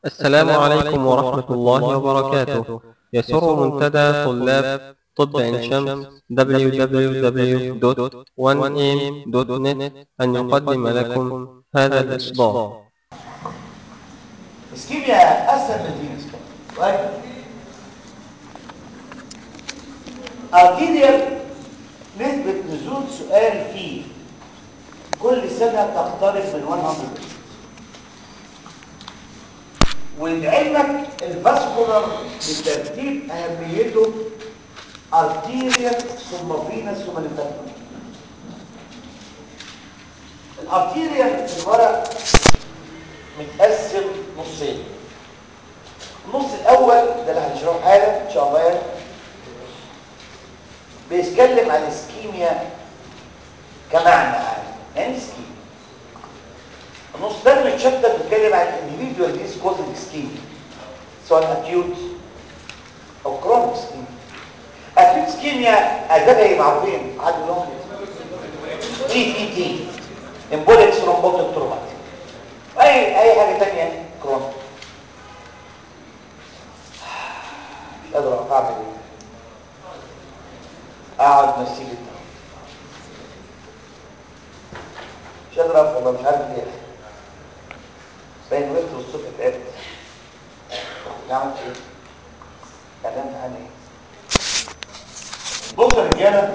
السلام عليكم ورحمة الله وبركاته يسر منتدى طلاب طب عين شمس www.1am.net أن يقدم لكم هذا الإصدار اسكيميا اسهل من الفينس طيب ارتيريال نسبة نزول سؤال فيه كل سنة تقترب من 100 ولعلمك الفاسكولار بترتيب اهميته ارتيريال ثم فينس ثم ليمفاتيك الارتيريال في الورق متقسم نصين النص الاول ده اللي هنشرحه حالا ان شاء الله يعني بيتكلم عن الاسكيميا كمعنى عام يعني اسكيميا النص الثاني من الشابتر بيتكلم عن individual disease causing ischemia سواء acute او chronic ischemia acute ischemia اسبابها ايه معروفين عدوا لهم تي تي تي embolic thrombotic traumatic اي اي حاجه ثانيه كرونيك مش قادر اعرف اعمل ايه اقعد نفسي جدا مش قادر اقف والله مش عارف ليه باين وقفت والصبح تعبت عملت ايه كلمت عن ايه بص يا رجاله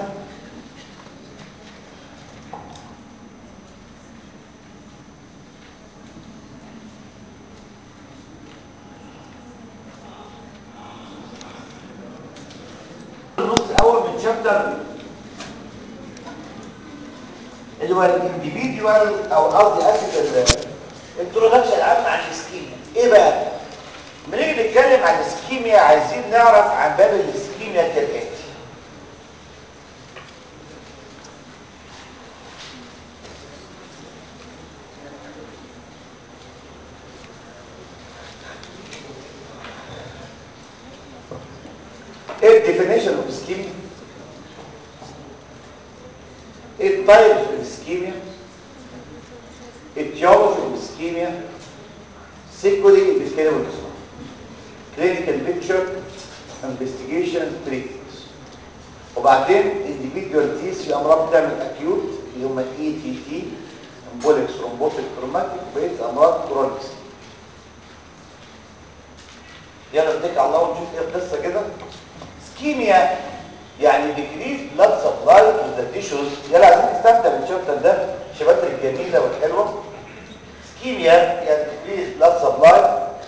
النص الاول من شابتر اللي هو الانديفيديوال او قصدي اسف الانترودكشن العام عن الاسكيميا ايه بقى لما نيجي نتكلم عن الاسكيميا عايزين نعرف عن باب الاسكيميا كالاتي ايه الديفينيشن اوف اسكيميا ايه التايبس اوف اسكيميا etiology of ischemia sequelae بيتكلموا الاسماء clinical picture investigation treatment وبعدين individual disease في امراض بتعمل acute اللي هم اي تي تي embolic thrombotic traumatic وبقيه امراض chronic يلا نتكل على الله ونشوف ايه القصه كده اسكيميا يعني decrease blood supply to the tissues يلا عايزين نستمتع بالشابتر ده الشباتر الجميله والحلوه اسكيميا يعني decrease blood supply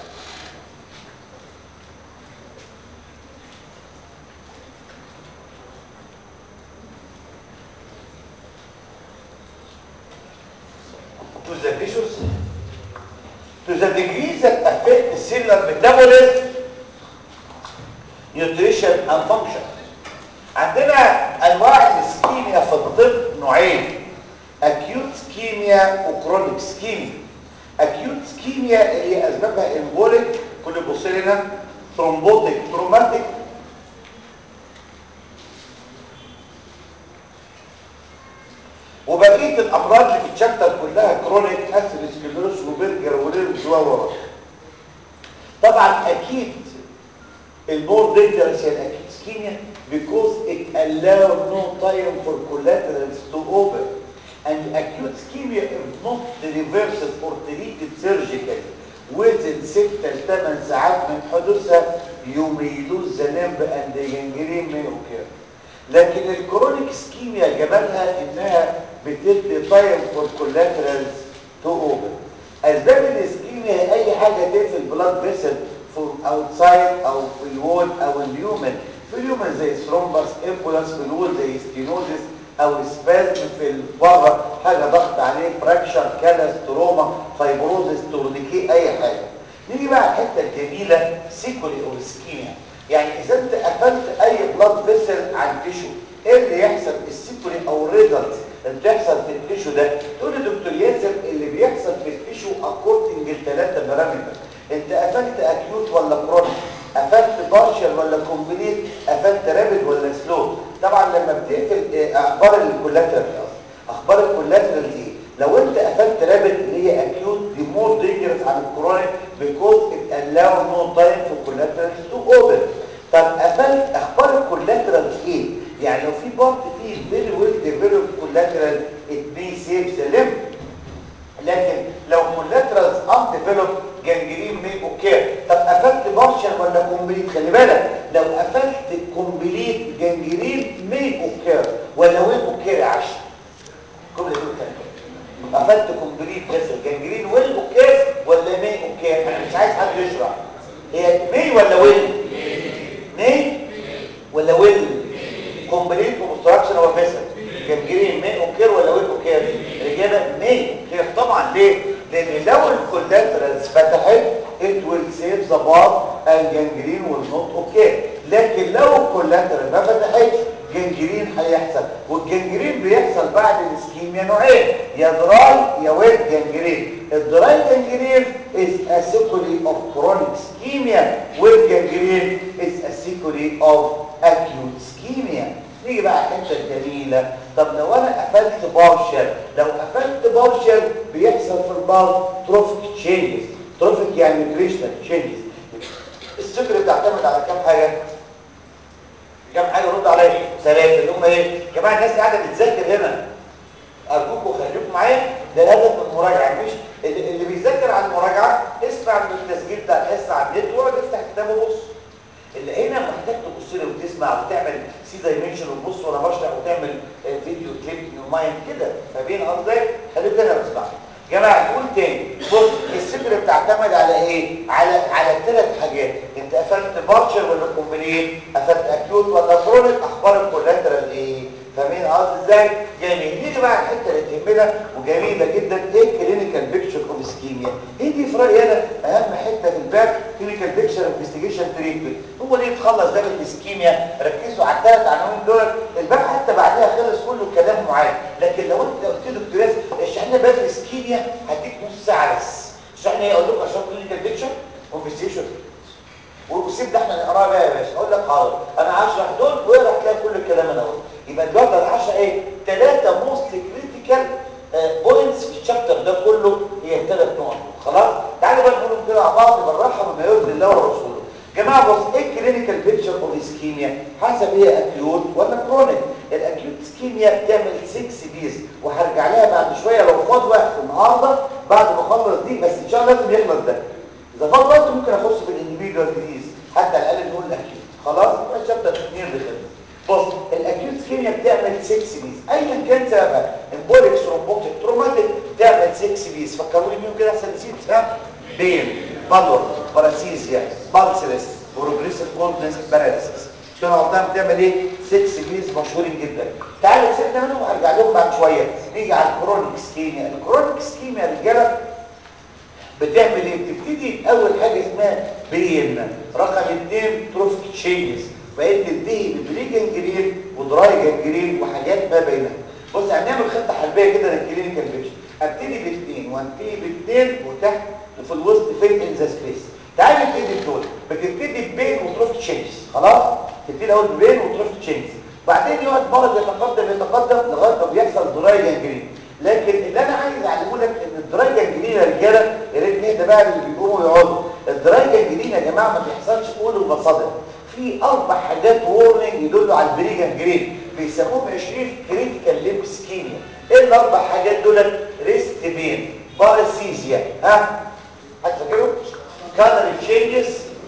to the tissues to the degree that affect cellular metabolism nutrition and function عندنا انواع الاسكيميا في الطب نوعين اكيوت سكيميا وكرونيك سكيميا اكيوت سكيميا اللي هي اسبابها امبوليك كل بص لنا ثرومبوتيك تروماتيك وبقيه الامراض اللي في الشابتر كلها كرونيك اسيدوسكليروس وبرجر وليرز و طبعا اكيد المور دينجرس هي الاكيوت سكيميا because it allows no time for collaterals to open and acute ischemia if not reversed or treated surgically within 6 ل 8 ساعات من حدوثها you may lose the limb and the gangrene may occur لكن الكرونيك اسكيميا جمالها انها بتدي تايم فور collaterals to open اسباب الاسكيميا هي اي حاجه تقفل بلاد فيسل فور اوتسايد او في الوول او اليومن في اليومن زي ثرومبس امبولاس في الوول زي ستينوزيس او سبازم في بره حاجه ضغط عليه فراكشر كالس تروما فايبروزيس تورنيكي اي حاجه نيجي بقى الحته الجميله سيكولي او اسكيميا يعني اذا انت قفلت اي بلاد فيسل عن تيشو ايه اللي يحصل السيكولي او الريزلت اللي بتحصل في التيشو ده تقول لي دكتور ياسر اللي بيحصل في التيشو اكوردنج لثلاثه بارامتر انت قفلت اكيوت ولا كرونيك قفلت بارشل ولا كومبليت قفلت رابد ولا سلو طبعا لما بتقفل اخبار الكولاترال اخبار الكولاترال ايه لو انت قفلت رابد اللي هي اكيوت دي مور دينجرس عن الكرونيك because it allow no time for collaterals to open طب قفلت اخبار الكولاترال ايه يعني لو في بارت فيه فيري ويل ديفلوب كولاترال it may save the limb لكن لو كولاترالز ان ديفلوب جنجرين مي اوكي طب قفلت بارشل ولا كومبليت خلي بالك لو قفلت كومبليت جنجرين مي اوكي ولا وين اوكي يا عشر الجمله دي بتاعتك قفلت كومبليت بس الجنجرين ويل اوكي ولا مي اوكي انا مش عايز حد يشرح هي مي ولا ويل مي ولا ويل كومبليت ومستراكشن هو فيسل جنجرين مي اوكير ولا ويل اوكير الاجابه مي اوكير طبعا ليه لان لو الكولاترالز فتحت it will save the bar and gangrene will not okay لكن لو الكولاترال ما فتحتش جنجرين هيحصل والجنجرين بيحصل بعد الاسكيميا نوعين يا دراي يا ويت جنجرين الدراي جنجرين is a sequelae of chronic ischemia والجنجرين is a sequelae of acute ischemia نيجي بقى الحته الجميله طب لو انا قفلت بارشل لو قفلت بارشل بيحصل في البار تروفيك تشينجز تروفيك يعني نيوتريشنال تشينجز السكر بتعتمد على كام حاجه كام حاجه رد عليا ثلاثه اللي هم ايه يا جماعه الناس قاعده بتذاكر هنا ارجوكم خليكم معايا ده الهدف من المراجعه مش اللي, اللي بيذاكر على المراجعه اسمع من التسجيل بتاع الحصه على النت واقعد افتح كتاب وبص اللي هنا محتاج تبص لي وتسمع وتعمل سي دايمنشن وتبص وانا بشرح وتعمل فيديو كليب ان مايند كده فاهمين قصدي خليك هنا واسمع جماعه نقول تاني بص السكر بتعتمد على ايه على على ثلاث حاجات انت قفلت بارشل ولا كومبليت قفلت اكيوت ولا كرونيك اخبار الكولاترال ايه فاهمين قصدي ازاي جميل نيجي بقى الحته اللي تهمنا وجميله جدا ايه كلينيكال بيكتشر اوف اسكيميا ايه دي في رايي انا اهم حته في الباب كلينيكال بيكتشر انفستيجيشن تريتمنت هو ليه تخلص باب الاسكيميا ركزوا على الثلاث عناوين دول الباب حتى بعدها خلص كله كلام معين لكن لو انت قلت له دكتور ياسر اشرح لنا باب الاسكيميا هديك نص ساعه بس اشرح لي اقول لكم اشرح كلينيكال بيكتشر انفستيجيشن وسيب ده احنا نقراه بقى يا باشا اقول لك حاضر انا هشرح دول واقرا تلاقي كل الكلام انا قلته يبقى دلوقتي انا هشرح ايه ثلاثه موست كريتيكال بوينتس في الشابتر ده كله هي الثلاث نقط خلاص تعالوا بقى نقولهم كده مع بعض بالراحه بما يرضي الله ورسوله جماعه بص ايه الكلينيكال بيكتشر اوف اسكيميا حسب هي اكيوت ولا كرونيك الاكيوت اسكيميا بتعمل 6 بيز وهرجع لها بعد شويه لو فاض وقت النهارده بعد ما اخلص دي بس ان شاء الله لازم يخلص ده اذا فاض وقت ممكن اخش في الانديفيدوال ديزيز حتى على الاقل نقول الاكيوت خلاص يبقى الشابتر 2 بخير بص الاكيوت اسكيميا بتعمل 6 بيز ايا كان سببها امبوليك ثرومبوتيك تروماتيك بتعمل 6 بيز فكروني بيهم كده احسن نسيت ها بين بالور باراسيزيا بالسلس بروجريسيف كولدنس باراليسيس شنو قلتها بتعمل ايه 6 بيز مشهورين جدا تعالوا سيبنا منهم وهرجع لهم بعد شويه نيجي على الكرونيك اسكيميا الكرونيك اسكيميا يا رجاله بتعمل ايه بتبتدي اول حاجه اسمها بين رقم اثنين تروفيك تشينجز بقيت تنتهي ببري جنجرين ودراي جنجرين وحاجات ما بينها بص هنعمل خطه حربيه كده للكلينيكال بيكشر ابتدي باثنين وانتهي باثنين وتحت وفي الوسط فين ان ذا سبيس تعالى نبتدي بدول بتبتدي ببين وتروفيك تشينجز خلاص تبتدي اول ببين وتروفيك تشينجز بعدين يقعد مرض يتقدم يتقدم لغايه ما بيحصل دراي جنجرين لكن اللي انا عايز اعلمه لك ان الدراي جنجرين يا رجاله يا ريت نهدى بقى اللي بيقوموا يقعدوا الدراي جنجرين يا جماعه ما بيحصلش قول ومصادر في اربع حاجات وورنينج يدلوا على البري جنجرين بيسموهم 20 كريتيكال ليمب سكيميا ايه الاربع حاجات دول ريست بين باراسيزيا ها هتفكروا كالري تشينجز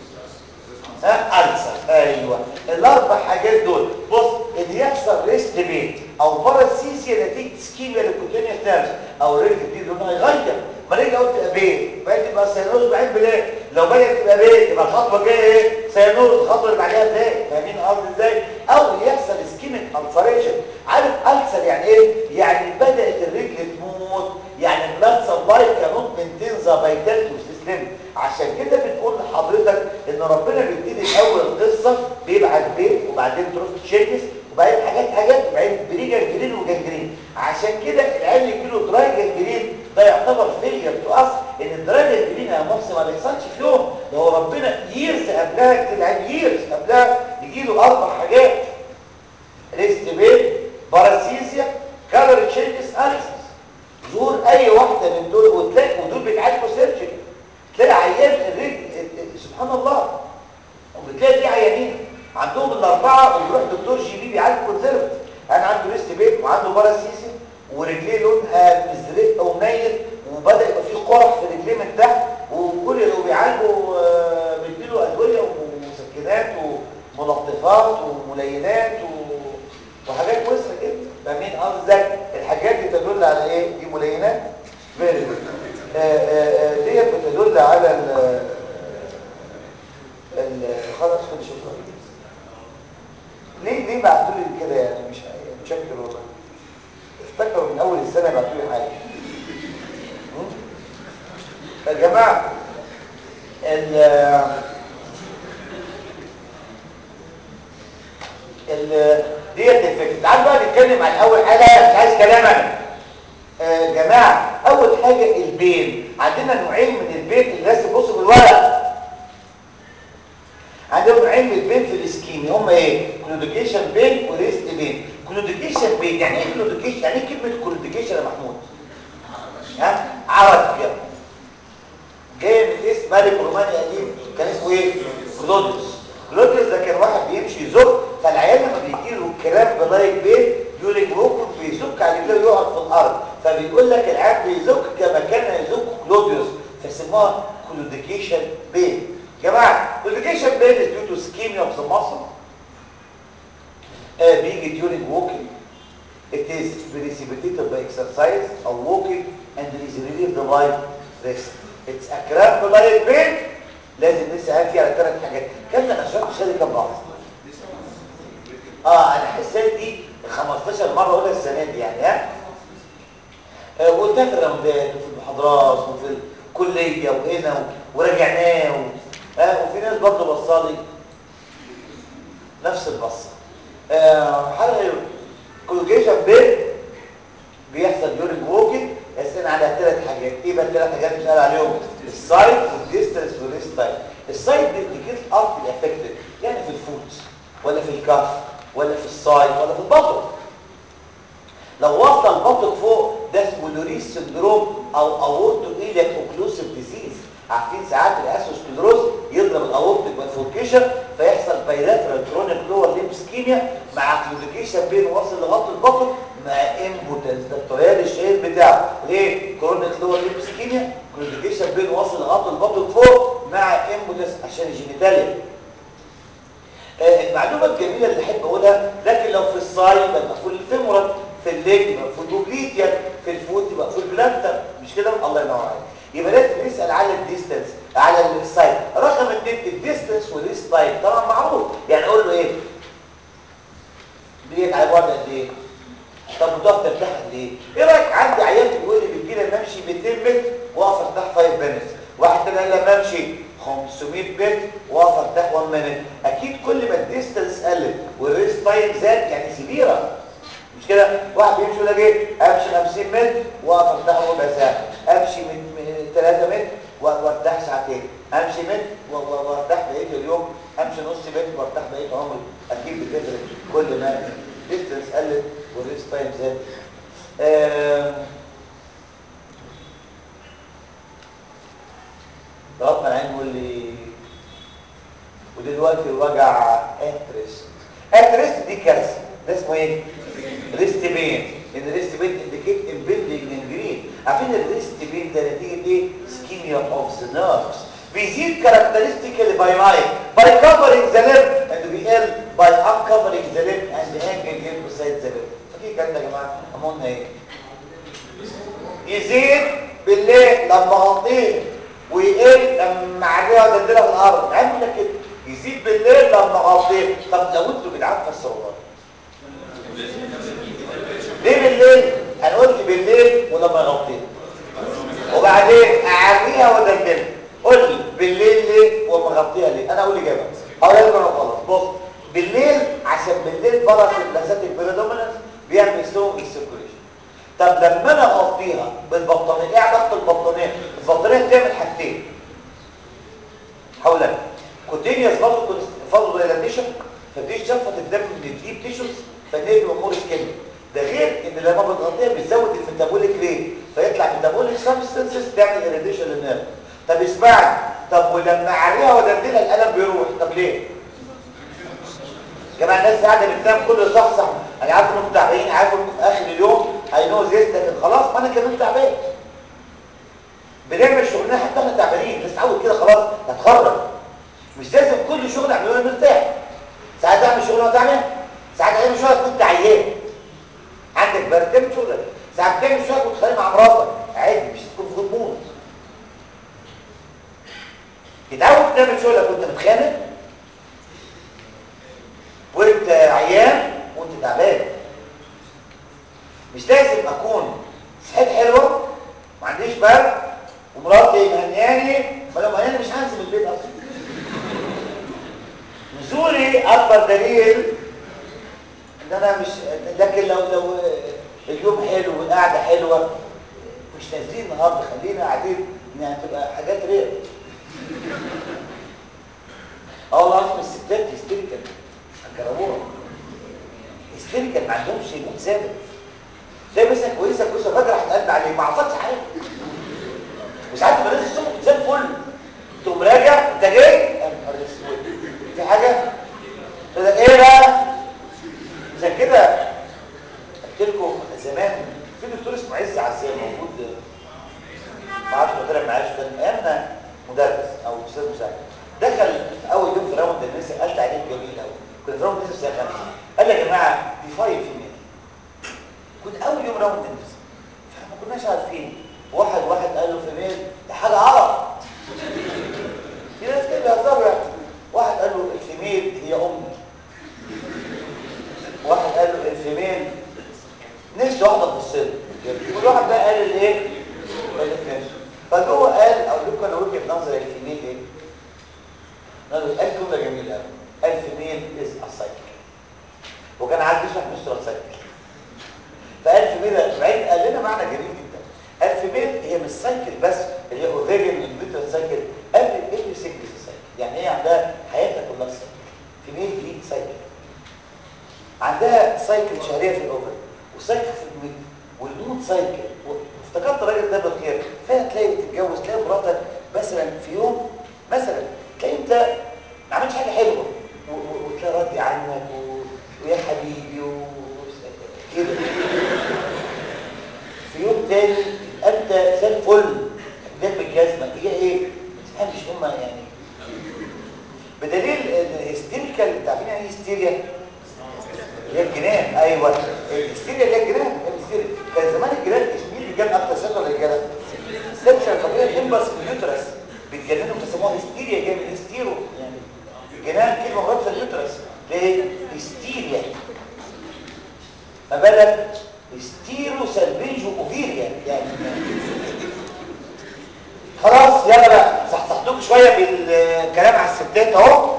ها ألسر ايوه الاربع حاجات دول بص ان يحصل ريست بين او باراسيزيا نتيجه سكيميا للكوتينيوس نيرفز او ريت دي لونها يغير ما نيجي اقول تبقى بين بقى تبقى سيانوز بعين بليه لو بدات تبقى بين يبقى الخطوه الجايه ايه سيانوز الخطوه اللي بعدها ازاي فاهمين قصدي ازاي او يحصل سكيميك الفريشن عارف ألسر يعني ايه يعني بدات الرجل تموت يعني البلاد سبلاي كانوت مينتين ذا فيتاليتي وسيستم عشان كده بنقول لحضرتك ان ربنا بيبتدي اول قصه بيبعت بيت وبعدين تروح تشيكس وبعدين حاجات حاجات وبعدين بري جنجرين وجنجرين عشان كده العيال يجيله دراي جنجرين ده يعتبر فيلير تو اس ان الدراي جنجرين يا محسن ما بيحصلش في يوم ده هو ربنا ييرز قبلها كتير العيال ييرز قبلها يجيله اربع حاجات ريست بيت باراسيزيا كالوري تشينجز اليسيس ظهور اي واحده من دول وتلاقي ودول بيتعالجوا سيرجري تلاقي عيان باراسيزم ورجليه لونها مزرق ومنيل وبدا يبقى فيه قرح في رجليه من تحت وكل اللي بيعالجوا آه، بيديله ادويه ومسكنات وملطفات وملينات و... وحاجات وسخه جدا فاهمين قصدك الحاجات دي تدل على ايه دي ملينات فيري جود ديت بتدل على ال ال خلاص خد شكرا ليه ليه بعتوا لي كده يعني مش متشكر والله افتكروا من اول السنه بعتوا لي حاجه م? يا جماعه ال ال ديت الفكره تعالوا بقى نتكلم عن اول حاجه مش عايز كلام انا آه جماعه اول حاجه البين عندنا نوعين من البين اللي لازم تبصوا في الورق عندهم نوعين من البين في الاسكيمي هم ايه كلوديكيشن بين وريست بين كلوديكيشن بين يعني ايه كلوديكيشن يعني ايه كلمه كلوديكيشن يا محمود ها عرض كده جاي من اسم ملك روماني قديم كان اسمه ايه كلوديوس كلوديوس ده كان واحد بيمشي يزق فالعيال لما بيجي له الكلام بلايك بين يوريج ووكم بيزك على رجليه ويقعد في الارض فبيقول لك العيال بيزك كما كان يزك كلوديوس فسموها كلوديكيشن بين جماعه كلوديكيشن بين is due to ischemia of the muscle آه بيجي during walking it is precipitated by exercise or walking and is relieved by rest it's a cramp like pain لازم نسأل فيه على ثلاث حاجات كم انا شرحت شادي كم بعض اه انا حسيت دي 15 مره اقولها السنه دي يعني ها آه وقلتها في الراوندات وفي المحاضرات وفي الكليه وهنا و... وراجعناه و... آه وفي ناس برضه بصالي نفس البصه آه حاجه كولوجيشن بين بيحصل يورين ووكينج يسأل على ثلاث حاجات ايه بقى الثلاث حاجات اللي بنسال عليهم السايد والديستنس والريست تايم السايد بيديكيت الارت الافكتد يعني في الفوت ولا في الكف ولا في السايد ولا في البطن لو وصل البطن فوق ده اسمه لوريس سندروم او اورتو ايليك اوكلوسيف ديزيز عارفين ساعات الاسوسكلروز يضرب الاورتيك بافوركيشن فيحصل بايلاترال كرونيك لور ليمب سكيميا مع كلوديكيشن بين واصل لغايه البطن مع امبوتنس ده الطريان الشهير بتاعه ليه كرونيك لور ليمب سكيميا كلوديكيشن بين واصل لغايه البطن فوق مع امبوتنس عشان الجينيتاليا آه المعلومه الجميله اللي احب اقولها لكن لو في الصاي يبقى مقفول الفيمورال في الليج يبقى مقفول بوبليتيا في الفوت يبقى مقفول بلانتا مش كده الله ينور عليك يبقى لازم نسال على الديستنس على السايد رقم اثنين الديستنس والريست تايم طبعا معروف يعني اقول له ايه ديت على بعد قد ايه طب وتقف ترتاح قد ايه ايه رايك عندي عيال بيقول لي بيجي لي امشي 200 متر واقف ارتاح 5 مينتس واحد تاني قال لي امشي 500 متر واقف ارتاح 1 مينت اكيد كل ما الديستنس قلت والريست تايم زاد يعني سيفيره مش كده واحد بيمشي يقول لك ايه امشي 50 متر واقف ارتاح ربع ساعه امشي 3 متر وارتاح ساعتين امشي متر وارتاح بقيه اليوم امشي نص متر وارتاح بقيه عمري اكيد بتفرق كل ما الديستنس قلت والريست تايم زاد ربنا العين يقول لي ودلوقتي الوجع اترست اترست دي كارثه ده اسمه ايه ريست بين ان الريست بين انديكيت امبيلدنج جرين عارفين الريست بين ده نتيجه ايه سكيميا اوف ذا نيرفز بيزيد كاركترستيكالي باي نايت باي كفرنج ذا ليمب اند بيقل باي uncovering ذا ليمب اند هانجنج ليمب بسايد ذا ليمب فاكرين الكلام ده يا جماعه قلنا ايه يزيد بالليل لما اغطيه ويقل لما عليها ودلدلها في الارض عامل لك كده يزيد بالليل لما اغطيه طب لو انتوا جدعان فسروها ليه بالليل انا قلت بالليل ولما اغطيه وبعدين اعريها وادلدلها قول لي بالليل ليه وما اغطيها ليه انا اقول اجابه اقول لك انا غلط بص بالليل عشان بالليل برس اللذات البريدومينانت بيعمل سلو السيركوليشن طب لما انا اغطيها بالبطانيه ايه علاقه البطانيه البطانيه بتعمل حاجتين حولا كونتينيوس برضه فاضل دايلاتيشن فدي شفط الدم من الديب تيشوز فدي امور سكين ده غير ان لما بتغطيها بتزود الميتابوليك ريت فيطلع ميتابوليك سبستانسز تعمل اريديشن للنيرف طب اسمعني طب ولما اعريها وادلدلها الالم بيروح طب ليه جماعه الناس قاعده بتنام كل صح صح انا عارف انكم تعبانين عارف انكم في اخر اليوم اي نو زيت لكن خلاص ما انا كمان تعبان بنعمل شغلنا حتى احنا تعبانين بس تعود كده خلاص هتخرج مش لازم كل شغل اعمله مرتاح ساعات اعمل شغل وانا تعبان ساعات اعمل شغل كنت عيان عندك برد تعمل شغلك ساعات بتعمل شغل كنت خارج مع مراتك عادي مش تكون في غضبون تتعود تعمل شغلك وانت متخانق وانت عيان وانت تعبان مش لازم اكون صحتي حلوه ما عنديش برد ومراتي مهنياني ما لو مهنياني مش هنزل من البيت اصلا نزولي اكبر دليل ان انا مش لكن لو لو اليوم حلو والقعده حلوه مش نازلين النهارده خلينا قاعدين انها هتبقى حاجات رير اه والله العظيم الستات هيستيريكال هتجربوها هيستيريكال ما عندهمش مود ثابت تلاقي مثلا كويسه كويسه فجاه راح تقلب عليك ما عصتش حاجه وساعات تبقى نازل الصبح زي الفل تقوم راجع انت جاي يا نهار اسود في حاجه تقول لك ايه بقى عشان كده قلت لكم زمان في دكتور اسمه عز عزام موجود ما اعرفش هو طلع معاش كان ايامنا مدرس او استاذ مساعد دخل في اول يوم في راوند الناس قال تعليم جميل قوي كنا في راوند الناس الساعه 5 قال يا جماعه دي فايف في المية كنت اول يوم راوند الناس فما كناش عارفين واحد واحد قال له في ميل ده حاجه عرب في ناس كده بيهزروا يعني واحد قال له الفيميل هي امي واحد قال له الفيميل نفسي واحده تبص له كل واحد بقى قال الايه قال نفسه فجوه قال اقول لكم انا وجهه نظري الفيميل ايه قال قال جمله جميله قوي الفيميل از اسايكل وكان عايز يشرح مستر سايكل فقال فيميل بعيد قال لنا معنى جميل جدا الفيميل هي مش سايكل بس اللي هي اوفيريان اندوميتريال سايكل قبل افري سيكل سايكل يعني هي عندها حياتها كلها سايكل فيميل دي سايكل عندها سايكل شهريه في الاوفر وسايكل في الميد والمود سايكل وافتكرت الراجل ده بخير فيها تلاقي بتتجوز تلاقي مراتك مثلا في يوم مثلا تلاقي انت ما عملتش حاجه حلوه وتلاقي راضي عنك و... ويا حبيبي وكده في يوم تاني انت زي الفل جنب الجزمه هي ايه ما تفهمش هما يعني بدليل الهستيريكال انت عارفين يعني ايه هستيريا اللي هي الجنان ايوه الهستيريا اللي هي الجنان هي الهستيريا كان زمان الجنان مين اللي كان اكتر ثقه للرجاله سكشن طبيعي امبرس اليوترس بيتجننوا بيسموها هستيريا جايه من هستيرو يعني الجنان كلمه مراد في اليوترس ليه هستيريا ما بالك هستيرو سلبيجو اوفيريا يعني خلاص يلا بقى صحصحتكم شويه بالكلام على الستات اهو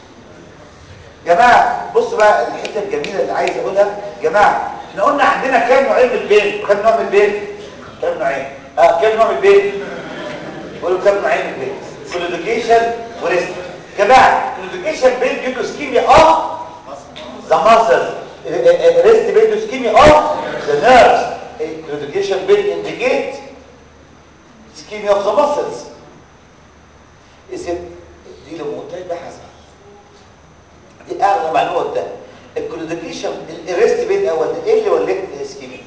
جماعه بصوا بقى الحته الجميله اللي عايز اقولها جماعه احنا قلنا عندنا كام نوعين من البين كام نوع من البين كام نوعين اه كام نوع من البين بقولوا كام نوعين من البين كلوديكيشن وريست جماعه كلوديكيشن بين جيتو سكيميا اه ذا ماسل ريست بين سكيميا اه ذا نيرفز كلوديكيشن بين انديكيت سكيميا اوف ذا ماسلز is it دي لو قلت لك بحث دي اعلى معلومه قدام الكلوديكيشن الريست بين اول ايه اللي ولدت السكيميا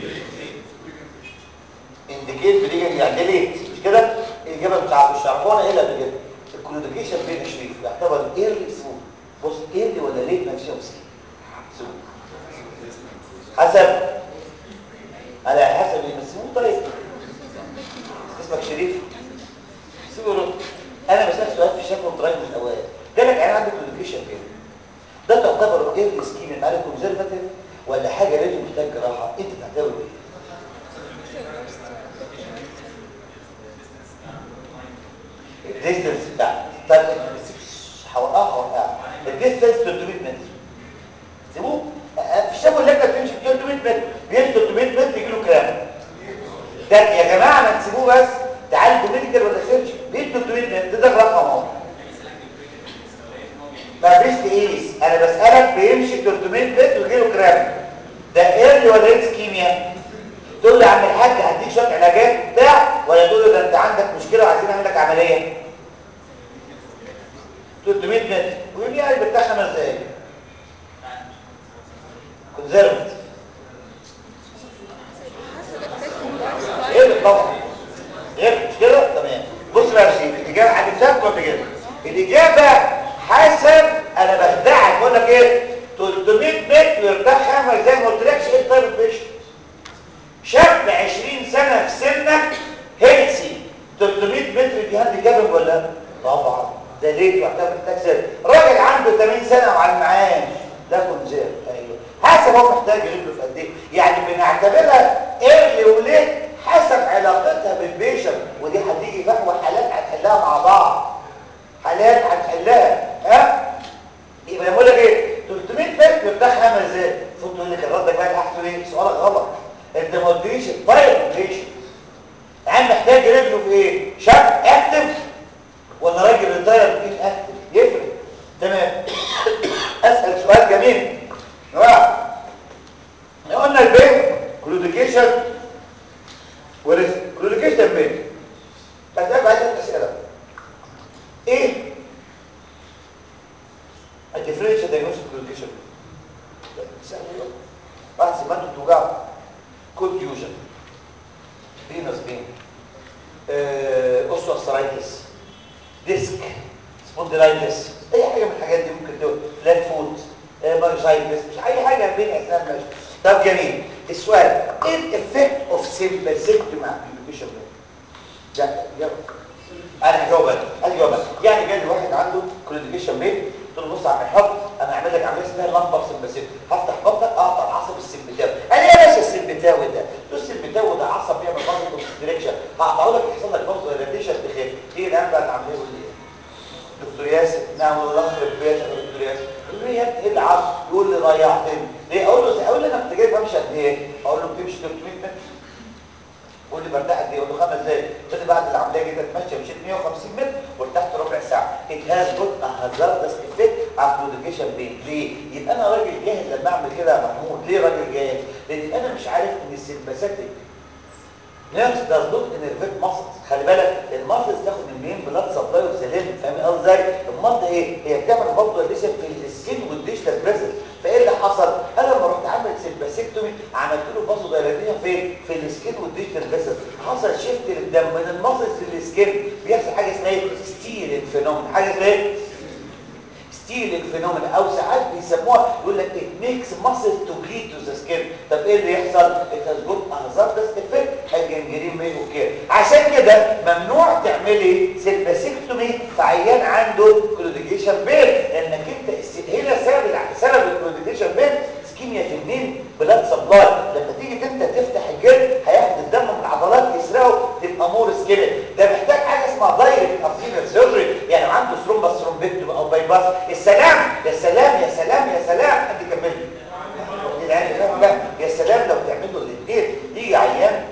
انديكيت بريجن يعني ليه مش كده الاجابه بتاع مش عارفونا ايه اللي قبل كده الكلوديكيشن بين شريف يعتبر ايرلي سموث بص ايرلي ولا ليه ما فيش سموث حسب على حسب المسموم طيب اسمك شريف سيبه رد انا بسالك سؤال في شكل متراجع من الاوائل جالك انا عندي كلوديكيشن بين ده تعتبر ايه السكيم اللي عليه كونزرفاتيف ولا حاجه لازم محتاج جراحه انت تعتبر ايه الديستنس بتاع طب هوقعها هوقعها الديستنس 300 متر سيبوه في الشاب اللجنه بتمشي 300 متر بيمشي 300 متر يجي له كلام ده يا جماعه ما تسيبوه بس تعالجوا ميديكال ولا سيرش بيمشي 300 متر ده رقم اهو ما فيش تقيس انا بسالك بيمشي 300 متر ويجي له كرام ده ايرلي ولا ايه كيمياء تقول لي يا عم الحاج هديك شويه علاجات بتاع ولا تقول له ده انت عندك مشكله وعايزين نعمل لك عمليه 300 متر ويجي يعني بتاع خمس دقايق كونزرفت ايه طبعا ايه مش كده تمام بص بقى يا سيدي الاجابه هتتسال ولا كده الاجابه حسب انا بخدعك بقول لك ايه 300 متر يرتاح خمس زي ما قلت لكش ايه الطيب البيشن شاب 20 سنه في سنك هيلسي 300 متر دي هاند كابل ولا لا؟ طبعا ده ليه يعتبر محتاج سر راجل عنده 80 سنه وعلى المعاش ده كونزير ايوه حسب هو محتاج رجله في قد ايه يعني بنعتبرها ايرلي وليت حسب علاقتها بالبيشن ودي هتيجي فحوى حالات هتحلها مع بعض حالات هتحلها ها يبقى بقول لك ايه 300 متر ده خمس ازاي المفروض تقول لك الرد بقى تحته ايه سؤالك غلط انت ما قلتليش الطيب بيشن العيال محتاج رجله في ايه شاب اكتف ولا راجل ريتاير في اكتف يفرق تمام اسال سؤال جميل جماعه قلنا البين كلوديكيشن وريسك كلوديكيشن بين هسألك عايز اسئله ايه الديفرنشال دايجنوستيك كلوديكيشن سهل بعد سمعتوا بتوجعوا كونفيوجن فينس بين اوستوسترايتس ديسك سبونديلايتس اي حاجه من الحاجات دي ممكن تقول فلات فوت مايوسايتس مش اي حاجه بين اسنان ماشي طب جميل السؤال ايه الافكت اوف سيمباسيكتوم ابليكيشن ده جاوب انا هجاوب انا هجاوب انا يعني جالي واحد عنده كلوديكيشن بين قلت له بص يا عم الحب انا هعمل لك عمليه اسمها لمبر سمباسيكتوم هفتح بطنك اقطع العصب السمبتاوي قال لي يا باشا السمبتاوي ده قلت له السمبتاوي ده عصب بيعمل برضه كونستريكشن هقطعه لك يحصل لك برضه ريليشن بخير ايه الان بقى العمليه يقول لي دكتور ياسر نعم والله اخر البيت يا دكتور ياسر يقول لي يا ابني ايه العصب يقول لي ضيعتني ليه اقول له اقول له انا كنت جاي بمشي قد ايه اقول له بتمشي 300 متر قول لي برتاح قد ايه اقول له خمس دقايق قال لي بعد العمليه جيت اتمشى مشيت 150 متر وارتحت ربع ساعه it has got a hazardous effect on communication بين ليه يبقى انا راجل جاهل لما اعمل كده يا محمود ليه راجل جاهل لان انا مش عارف ان السمباثيك نيرس داز نوت انرفيت ماسلز خلي بالك الماسلز تاخد من مين بلاد سبلاي وسلام فاهم قصدي ازاي امال ده ايه هي بتعمل برضه ليشن في السكين والديجيتال بريزل فايه اللي حصل انا لما رحت عامل سيمباسيكتومي عملت له فاسو دايرتيه فين في السكين والديجيتال بريزل حصل شيفت للدم من الماسلز للسكين بيحصل حاجه اسمها ايه ستيل فينومين حاجه اسمها ايه ستيل فينومين او ساعات بيسموها يقول لك it makes muscle to bleed to the skin طب ايه اللي يحصل it has got a hazardous effect الجنجرين مي اوكي عشان كده ممنوع تعملي سيلفاسيكتومي في عيان عنده كلوديكيشن بين لانك انت هنا سبب سبب الكلوديكيشن بين اسكيميا في النين بلاد سبلاي لما تيجي انت تفتح الجلد هياخد الدم من العضلات يسرقه تبقى مور سكيلت ده محتاج حاجه اسمها دايركت ابسينال سيرجري يعني عنده ثرومبس ثرومبكتوم او باي باس يا سلام يا سلام يا سلام يا سلام حد يكمل لي العيال فاهم بقى يا سلام لو تعملوا الاثنين يجي عيان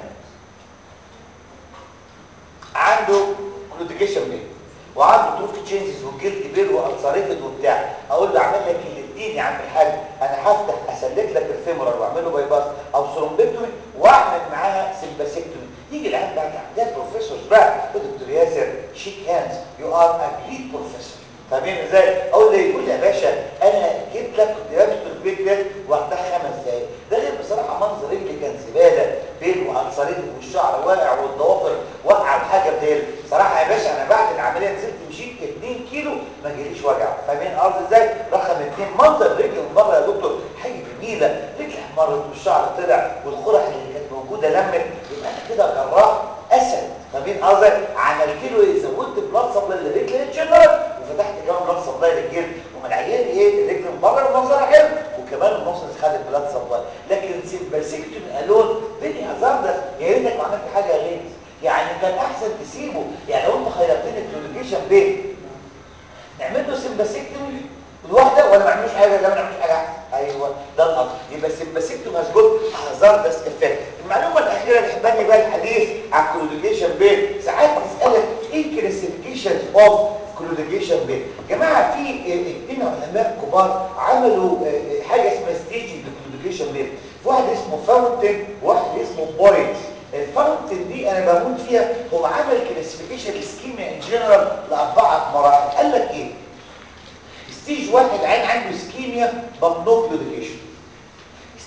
عنده كلوديكيشن بين وعنده تروف تشينجز والجلد بيل والسريتد وبتاع اقول له اعمل لك الاثنين يا عم الحاج انا هفتح اسلك لك الفيمورال واعمل له باي باس او ثرومبكتومي واعمل معاها سمباسيكتومي يجي العيان بقى ده بروفيسورز بقى دكتور ياسر شيك هاندز يو ار ا جريت بروفيسور فاهمين ازاي اقول لي يقول لي يا باشا انا جيت لك كنت لابس البيت ده وقتها خمس دقايق ده غير بصراحه منظر رجلي كان زباله بين وانصريت والشعر واقع والضوافر واقعه وحاجه بديل صراحه يا باشا انا بعد العمليه نزلت مشيت 2 كيلو ما جاليش وجع فاهمين قصدي ازاي رقم 2 منظر رجلي من بره يا دكتور حاجه جميله رجلي احمرت والشعر طلع والقرح اللي كانت موجوده لمت يبقى انا كده جراح اسد فاهمين قصدي عملت له ايه زودت بلاد سبلاي للرجل جنرال وفتحت كمان بلاد سبلاي للجلد ومن العيان ايه الرجل من بره منظرها حلو وكمان المصل خد بلاد سبلاي لكن سيمباسيكتومي الون فيني هازارد يا ريتك ما عملت حاجه غير يعني كان احسن تسيبه يعني لو انت خيرتني الكلوديكيشن بين نعمل له سيمباسيكتومي الواحده ولا ما عملوش حاجه لا ما نعملوش حاجه ايوه ده الامر يبقى سيمباسيكتوم هاز جود هازاردس افكت المعلومه الاخيره اللي حباني بقى الحديث عن الكلوديكيشن بين ساعات بتسالك ايه كلاسيفيكيشنز اوف كلوديكيشن بين جماعه في اثنين علماء كبار عملوا حاجه اسمها ستيجنج للكلوديكيشن بين في واحد اسمه فاونتن وواحد اسمه بوينت الفاونتن دي انا بموت فيها هو عمل كلاسيفيكيشن السكيما ان جنرال لاربعه مراحل قال لك ايه ستيج واحد عين عنده سكيميا ممنوع كلوديكيشن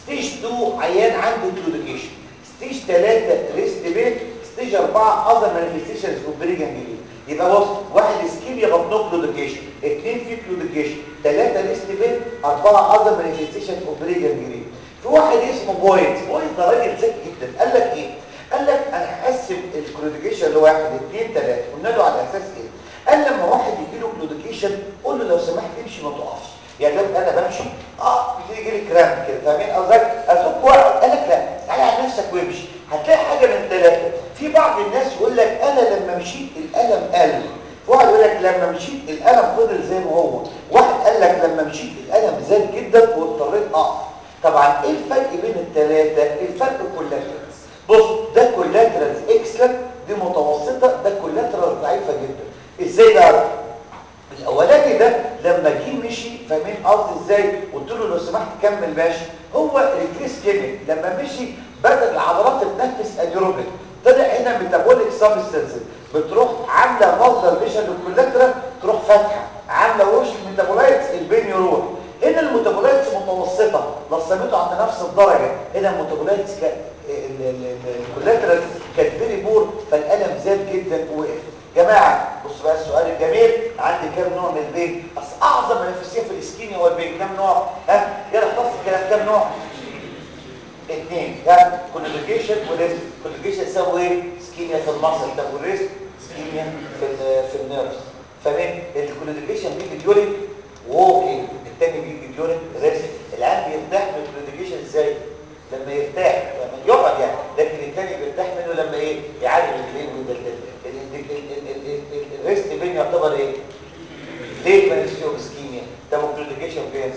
2 عيان عنده كلوديكيشن ستيج 3 ريست بيت ستيج 4 اذر مانيفستيشنز اوف بريجنجلي يبقى بص واحد اسكيميا بطنه كلوديكيشن اثنين في كلوديكيشن ثلاثه ريست بيت اربعه اذر مانيفستيشن اوف بريجنجلي في واحد اسمه بوينت بوينت ده راجل ذكي جدا قال لك ايه قال لك انا هقسم الكلوديكيشن لواحد اثنين ثلاثه قلنا له على اساس ايه قال لما واحد يجي له كلوديكيشن قول له لو سمحت امشي ما تقفش يعني لو انا بمشي اه بيجي لي كرام كده فاهمين قصدك ازق ورا قال لك لا تعالى على نفسك وامشي هتلاقي حاجه من ثلاثه في بعض الناس يقول لك انا لما مشيت الالم قل في واحد يقول لك لما مشيت الالم فضل زي ما هو واحد قال لك لما مشيت الالم زاد جدا واضطريت اقف طبعا ايه الفرق بين الثلاثه الفرق كولاترالز بص ده كولاترالز اكسلنت دي متوسطه ده كولاترالز ضعيفه جدا ازاي بقى الاولاني ده لما جه مشي فاهمين قصدي ازاي قلت له لو سمحت كمل ماشي هو ريكريس كيميك لما مشي بدا العضلات تتنفس انيروبيك طلع هنا ميتابوليك سبستانسز بتروح عامله مصدر فيشن للكولاترال تروح فاتحه عامله وش الميتابولايتس البين يروح هنا الميتابولايتس متوسطه لصمته عند نفس الدرجه هنا الميتابولايتس الكولاترال كانت فيري بور فالالم زاد جدا ووقف جماعه بص بقى السؤال الجميل عندي كام نوع من البين اصل اعظم منافسيه في الاسكيميا هو البين كام نوع ها يلا اختص الكلام كام نوع اثنين ها كونجيشن وريست كونجيشن يساوي ايه اسكيميا في المصل طب والريست اسكيميا في ال في النيرفز فاهمين الكونجيشن بيجي ديورنج ووكينج الثاني بيجي ديورنج ريست العيان بيرتاح من الكونجيشن ازاي لما يرتاح لما يقعد يعني لكن الثاني بيرتاح منه لما ايه يعالج رجليه ويدلدل الريست بين يعتبر ايه ليه مانيسيوم اسكيميا ده مكلوديكيشن بين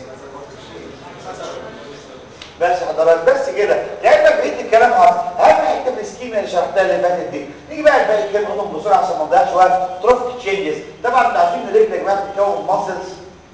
بس حضرات بس كده لعلمك بقيت الكلام اصلا اهم حته من السكيميا اللي شرحتها اللي فاتت دي نيجي بقى الباقي كلمه نقولهم بسرعه عشان ما نضيعش وقت تروفيك تشينجز طبعا انتوا عارفين ان الرجل يا جماعه بتتكون ماسلز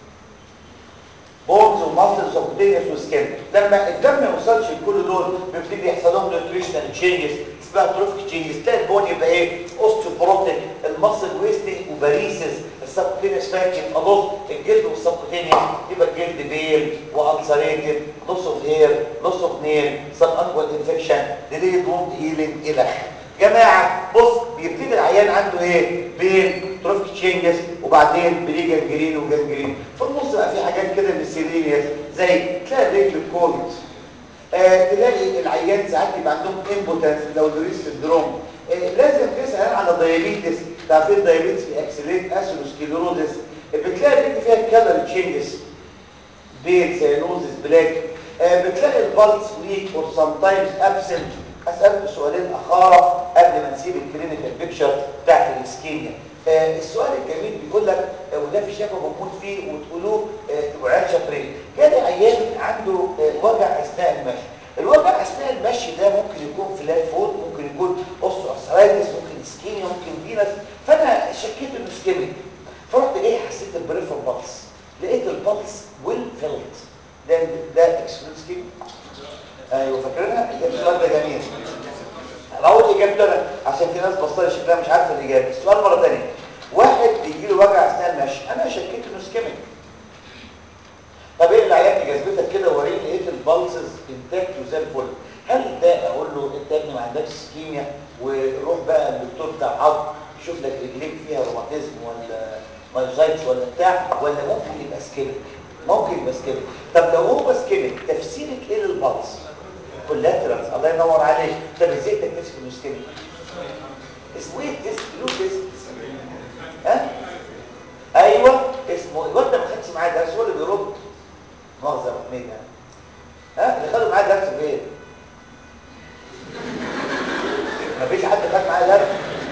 بونز وماسلز وكوتينيوس وسكين لما الدم ما يوصلش لكل دول بيبتدي يحصل لهم نيوتريشنال تشينجز اسمها تروفيك تشينجز تلاقي البون يبقى ايه اوستيوبروتيك المصل ويستنج وباريسز السبكوتينيوس فات يبقى بص الجلد والسبكوتينيوس يبقى الجلد بيل والسريتد لوس اوف هير لوس اوف نيل سب انجوال انفكشن ديليد ووند هيلينج الى جماعه بص بيبتدي العيان عنده ايه بين تروفيك تشينجز وبعدين بري جنجرين وجنجرين في النص بقى في حاجات كده ميسيلينيوس زي تلاقي الرجل كولد آه تلاقي العيان ساعات يبقى عندهم امبوتنس لو دريس سندروم آه لازم تسال على دايابيتس تعرفين الدايابيتس في اكسليت اسيروسكليروزس بتلاقي الرجل فيها كلر تشينجز بيل سيانوزس بلاك آه بتلاقي البلس ويك اور سام تايمز ابسنت اسالك سؤالين اخاره قبل ما نسيب الكلينيكال بيكتشر بتاعت الاسكيميا آه السؤال الجميل بيقول لك آه وده في شفا بموت فيه وتقولوه آه وعيال شاطرين جالي عيان عنده آه وجع اثناء المشي الوجع اثناء المشي ده ممكن يكون فلات فوت ممكن يكون اوستيوارثرايتس ممكن اسكيميا ممكن فينس فانا شكيت انه اسكيميك فرحت جاي حسيت البريفر بلس لقيت البلس ويل فيلد ده ده اكسكلود سكيميا ايوه فاكرينها السؤال ده جميل اقول اجابته انا عشان في ناس بصلي شكلها مش عارفه الاجابه السؤال مره ثانيه واحد بيجي له وجع اثناء المشي انا شكيت انه سكيميك طب ايه العيان اللي جذبتك كده وريني لقيت البلسز انتاكت وزي الفل هل ده اقول له انت يا ابني ما عندكش سكيميا وروح بقى للدكتور بتاع عظم يشوف لك رجليك فيها روماتيزم ولا مايوسايتس ولا بتاع ولا ممكن يبقى سكيميك ممكن يبقى سكيميك طب لو هو سكيميك تفسيرك ايه للبلس كولاترالز الله ينور عليك طب ازاي تكتشف انه سكيميك اسمه ايه تيست له تيست ها ايوه اسمه الواد ده ما خدش معاه درس هو اللي بيرد مؤاخذه محمد يعني ها اللي خدوا معاه درس فين ما فيش حد خد معاه درس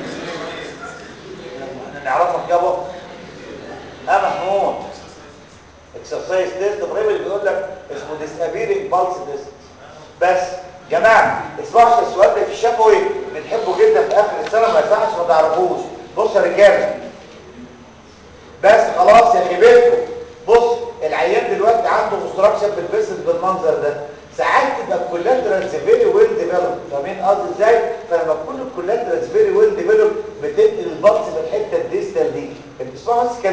احنا نعرفك يابا ها محمود اكسرسايز تيست ابراهيم اللي بيقول لك اسمه ديسابيرنج بالس تيست بس جماعه اسمعوا السؤال ده في الشفوي بنحبه جدا في اخر السنه ما يصحش ما تعرفوش بص يا رجاله بس خلاص يا خيبتكم بص العيان دلوقتي عنده اوبستراكشن في البيسل بالمنظر ده ساعات تبقى الكولاترالز فيري ويل ديفلوب فاهمين قصدي ازاي فلما تكون الكولاترالز فيري ويل ديفلوب بتنقل البلس في الحته الديستال دي بتسمعوا بس كلام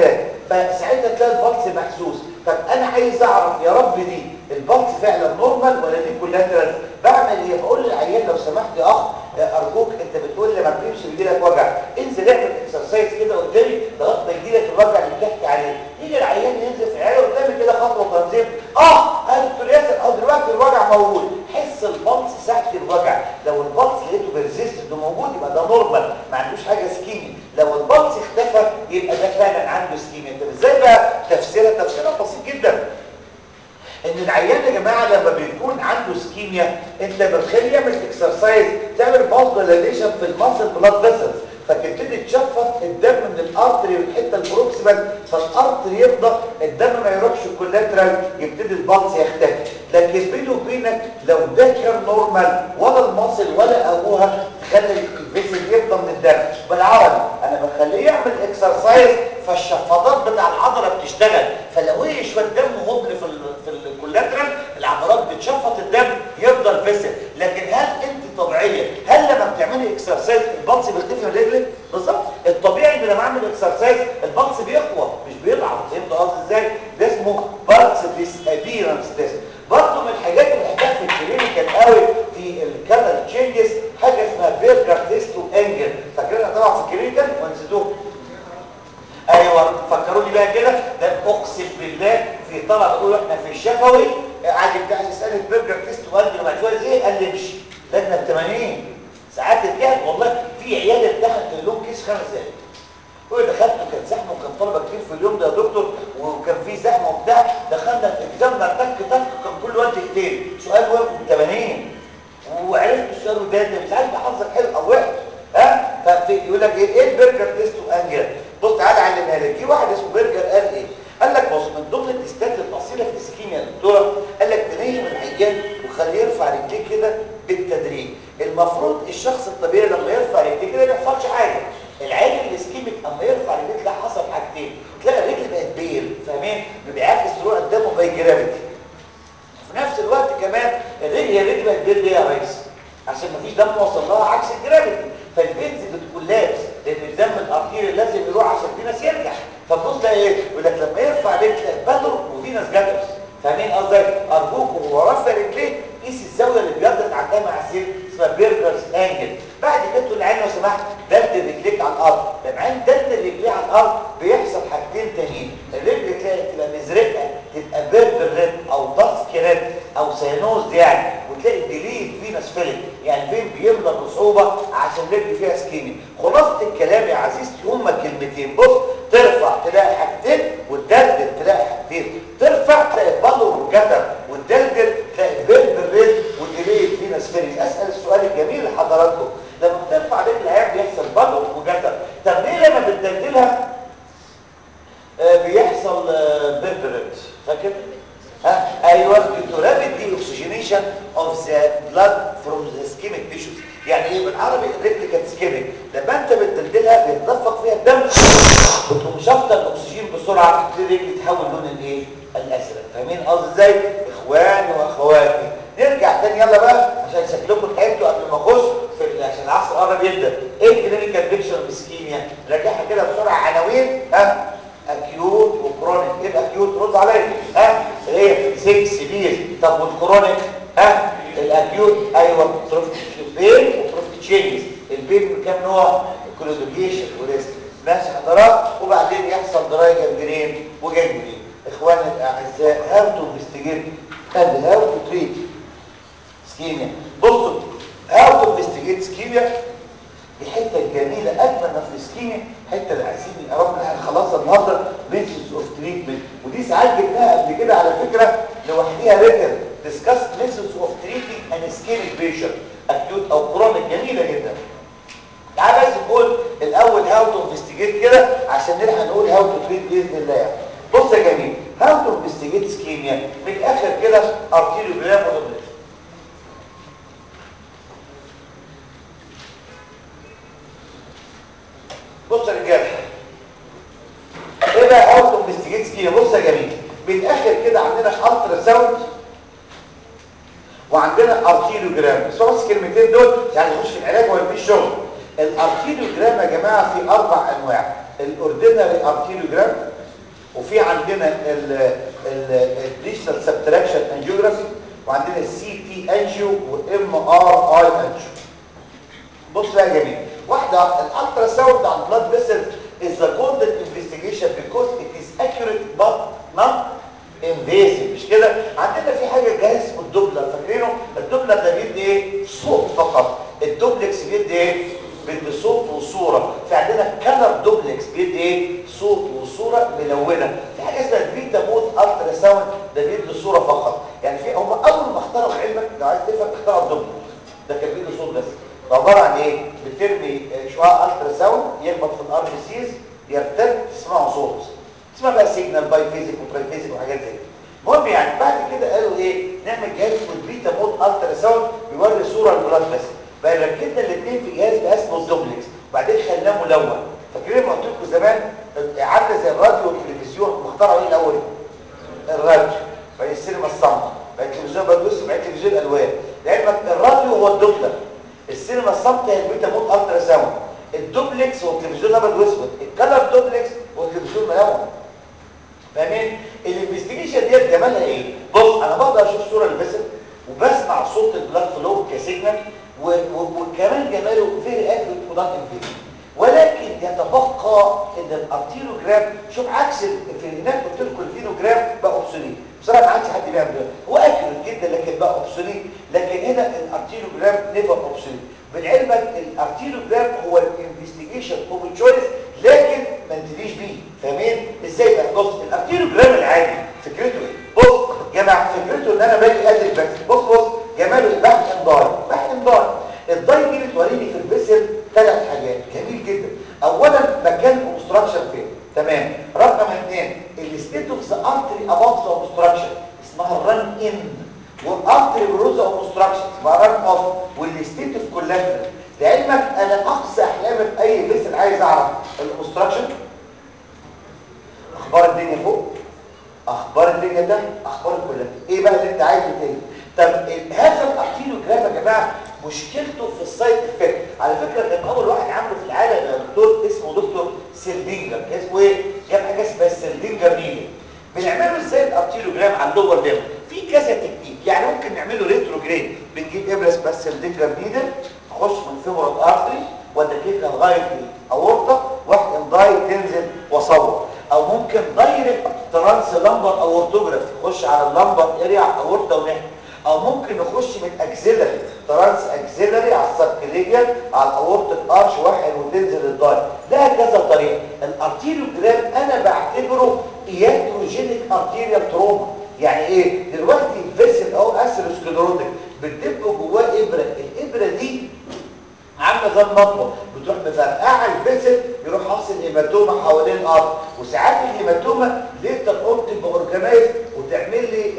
فساعتها تلاقي البلس محسوس طب انا عايز اعرف يا رب دي البلس فعلا نورمال ولا دي كلها ترانس بعمل ايه بقول للعيان لو سمحت يا اخ ارجوك انت بتقول لي ما بتمشي بيجيلك وجع انزل اعمل اكسرسايز كده قدامي لغايه ما يجيلك الوجع اللي بتحكي عليه يجي العيان ينزل في العياده قدامي كده خطوه تنزيل اه يا دكتور ياسر اه دلوقتي الوجع موجود حس البلس ساعه الوجع لو البلس لقيته بيرزيست موجود يبقى ده نورمال ما عندوش حاجه سكيمي لو البلس اختفى يبقى ده فعلا عنده سكيمي طب ازاي بقى تفسيرها تفسيرها بسيط جدا ان العيان يا جماعه لما بيكون عنده سكيميا انت بتخليه يعمل اكسرسايز تعمل فاسكولاريزيشن في الماسل بلاد فيسلز فتبتدي تشفط الدم من الارتري والحته البروكسيمال فالارتري يفضى الدم ما يروحش الكولاترال يبتدي البلس يختفي لكن بيني وبينك لو ده كان نورمال ولا الماسل ولا ابوها تخلي الفيسل يفضى من الدم بالعربي انا بخليه يعمل اكسرسايز فالشفاطات بتاع العضله بتشتغل فلو هي شويه دم هبل في ال في الكولاترال العضلات بتشفط الدم يفضل فيسل لكن هل انت طبيعيه هل لما بتعملي اكسرسايز البلس بيختفي من رجلك بالظبط الطبيعي ان لما اعمل اكسرسايز البلس بيقوى مش بيضعف فهمت قصدي ازاي ده اسمه بلس ديسابيرنس تيست برضه من الحاجات اللي بحتاج في الكلينيكال قوي في الكالر تشينجز حاجه اسمها بيرجر تيست وانجل فاكرينها طبعا في الكلينيكال ونسيتوها ايوه فكروني بقى كده ده اقسم بالله في طلبه يقولوا احنا في الشفوي عادي بتاع يسالك برجر تيست وقال بعد شويه ايه قال لي امشي لجنه ب 80 ساعات الجهد والله في عيال امتحن كان لهم كيس خمس دقايق هو دخلت كان زحمه وكان طلبه كتير في اليوم ده يا دكتور وكان في زحمه وبتاع دخلنا الاكزام تك تك كان كل وقت دقيقتين سؤال واقف ب 80 وعرفت السؤال وده انت مش عارف حظك حلو او وحش ها فيقول لك ايه ايه البرجر تيست وانجل بص تعالى علمها لك في واحد اسمه برجر قال ايه قال لك بص من ضمن التستات الاصيله في السكيميا يا دكتوره قال لك تنيم العيان وخليه يرفع رجليه كده بالتدريج المفروض الشخص الطبيعي لما يرفع رجليه كده ما يحصلش حاجه العين الاسكيميك اما يرفع رجليه تلاقي حصل حاجتين تلاقي الرجل بقت بيل فاهمين بيعكس روح قدامه باي جرافيتي في نفس الوقت كمان الرجل هي الرجل بقت بيل ليه يا ريس عشان مفيش دم وصل لها عكس الجرافيتي فالبنز بتكون لابس لان الدم الارتيري لازم يروح عشان فينس يرجع فبص ده ايه يقول لك لما يرفع رجله بدر وفينس جدرس فاهمين قصدي ارجوكم وهو رافع رجليه قيس الزاويه اللي بيضغط عندها مع السير اسمها بيرجرز انجل بعد كده تقول للعين لو سمحت دلدل رجليك على الارض لما عين دلدل رجليه على الارض بيحصل حاجتين تانيين الرجل تلاقي تبقى مزرقه تبقى بيرجر ريد او داسك ريد او سينوز يعني وتلاقي الديليد فينس فيلم يعني فين بيملى بصعوبه عشان الرجل فيها سكيمي خلاصه الكلام يا عزيزتي هما كلمتين بص ترفع تلاقي حاجتين وتدلدل تلاقي حاجتين ترفع تلاقي بلور وكتر وتدلدل تلاقي بيرجر ريد وديليد فينس فيلم اسال السؤال الجميل لحضراتكم لما بترفع رجل العيان بيحصل بلور وجتر طب ليه لما بتدلدلها آه بيحصل آه بيرجر ريد فاكر ها ايوه بترابط دي اوكسجينيشن اوف ذا بلاد فروم ذا سكيميك تيشوز يعني ايه بالعربي الرجل كانت سكيميك لما انت بتدلدلها بيتدفق فيها الدم بتقوم شفطه الاكسجين بسرعه تبتدي الرجل تحول لون الايه الازرق فاهمين قصدي ازاي اخواني واخواتي نرجع تاني يلا بقى عشان شكلكم تعبتوا قبل ما اخش في عشان العصر قرب يبدا ايه الكلينيكال بيكشر بسكيميا راجعها كده بسرعه عناوين ها اكيوت وكرونيك ايه الاكيوت رد عليا ها ايه 6 بيز طب والكرونيك ها الاكيوت ايوه بين وبروفيت تشينجز البين من كام نوع كلوديكيشن وريسك ماشي حضرات وبعدين يحصل دراي جنجرين وجنجرين اخواني الاعزاء هاو تو انفستيجيت اند هاو تو تريت سكيميا بصوا هاو تو انفستيجيت سكيميا دي حته جميله اجمل ما في السكيميا حته اللي عايزين يا رب احنا خلصنا النهارده ميثودز اوف تريتمنت ودي ساعات جبناها قبل كده على فكره لوحديها ريتن ديسكاس ميثودز اوف تريتنج ان سكيميك بيشنت اكيوت او كرونيك جميله جدا تعال بس نقول الاول هاو تو انفستيجيت كده عشان نلحق نقول هاو تو تريت باذن الله يعني بص يا جميل هاو تو انفستيجيت سكيميا من الاخر كده ارتيريوجرام ودوبلت بص يا رجاله ايه بقى هاو تو انفستيجيت سكيميا بص يا جميل من الاخر كده عندنا الترا ساوند وعندنا ارتيريوجرام بس بس الكلمتين دول يعني مش في العلاج ولا في الشغل الارتيريوجرام يا جماعه في اربع انواع الاوردينري ارتيريوجرام عندنا الديجيتال سبتراكشن انجيوجرافي وعندنا السي تي انجيو وام ار اي انجيو بص بقى يا جميل واحده الالترا ساوند على البلاد فيسل is the golden investigation because it is accurate but not invasive مش كده عندنا في حاجه جهاز اسمه الدوبلر فاكرينه الدوبلر ده بيدي ايه صوت فقط الدوبلكس بيدي ايه بيدي صوت وصوره في عندنا كلر دوبلكس بيدي ايه صوت وصوره ملونه في حاجه اسمها البيتا مود الترا ساوند ده بيدي صوره فقط يعني في هم اول ما اخترعوا علمك لو عايز تفهم اخترعوا الدوبلر ده كان بيدي صوت بس ده عباره عن ايه بترمي شعاع الترا ساوند يخبط في الار بي سيز يرتد تسمعوا صوت اسمها بقى سيجنال باي فيزيك وتراي فيزيك وحاجات زي كده المهم يعني بعد كده قالوا ايه نعمل جهاز اسمه البيتا مود الترا ساوند بيوري صوره البلاد بس بقى ركبنا الاثنين في جهاز بقى اسمه الدوبلكس وبعدين خلاه ملون فاكرين ما قلت لكم زمان عامله زي الراديو والتلفزيون مخترعوا ايه الاول الراديو بعدين السينما الصامته بعدين التلفزيون بدوس بعدين التلفزيون الالوان لعلمك الراديو هو الدوبلر السينما الصامته هي البيتا مود الترا ساوند الدوبلكس هو التلفزيون ابيض واسود الكلر دوبلكس هو التلفزيون ملون فاهمين الانفستيجيشن ديت جمالها ايه بص انا بقدر اشوف صوره الفيسل وبسمع صوت البلاد فلو كسيجنال وكمان جماله فيري اكيوريت ونوت انفيري ولكن يتبقى ان الارتيروجرام شوف عكس في هناك قلت لكم الفينوجرام بقى اوبسوليت بصراحه ما عادش حد بيعمل ده هو اكيوريت جدا لكن بقى اوبسوليت لكن هنا الارتيروجرام نيفر اوبسوليت بالعلم الارتيروجرام هو الانفستيجيشن اوف تشويس لكن ما انتليش بيه فاهمين ازاي بقى بص الارتيروجرام العادي فكرته ايه بص يا جماعه فكرته ان انا باجي ادل بس بص بص جماله بحقن ضاي بحقن ضاي الضاي دي بتوريني في الفيسل ثلاث حاجات جميل جدا اولا مكان اوبستراكشن فين تمام رقم اثنين الستيت اوف ذا ارتري اباف ذا اوبستراكشن اسمها الرن ان والارتري بروز اوبستراكشن اسمها رن اوف والستيت اوف كولاترال لعلمك انا اقصى احلامي في اي فيسل عايز اعرف الاوبستراكشن اخبار الدنيا فوق اخبار الدنيا تحت اخبار الكولاترال ايه بقى اللي انت عايزه تاني طب هذا الارتيروجراف يا جماعه مشكلته في السايد افكت على فكره كان اول واحد عامله في العالم يا دكتور اسمه دكتور سيلدينجر اسمه ايه جاب حاجه اسمها السيلدينجر نيدل بنعمله ازاي الارتيروجرام على اللور ليفل في كذا تكنيك يعني ممكن نعمله ريتروجريد بنجيب ابره اسمها السيلدينجر نيدل تخش من فيمورال ارتري وتكيفها لغايه الاورطه واحد داي تنزل واصور او ممكن دايركت ترانس لمبر اورتوجراف تخش على اللمبر اريا على الاورطه ونحن او ممكن نخش من اكسيلري ترانس اكسيلري على السبكليجيا على الاورتيك ارش واحد وتنزل الداير لها كذا طريقه الارتيريوجرام انا بعتبره ياتروجينيك ارتيريال تروما يعني ايه دلوقتي الفيسل او اسيروسكليروتيك بتدب جواه ابره الابره دي عامله زي النطوه بتروح مفرقعه الفيسل يروح حاصل هيماتوما حوالين الارض وساعات الهيماتوما ليتر اون تبقى اورجانيز وتعمل لي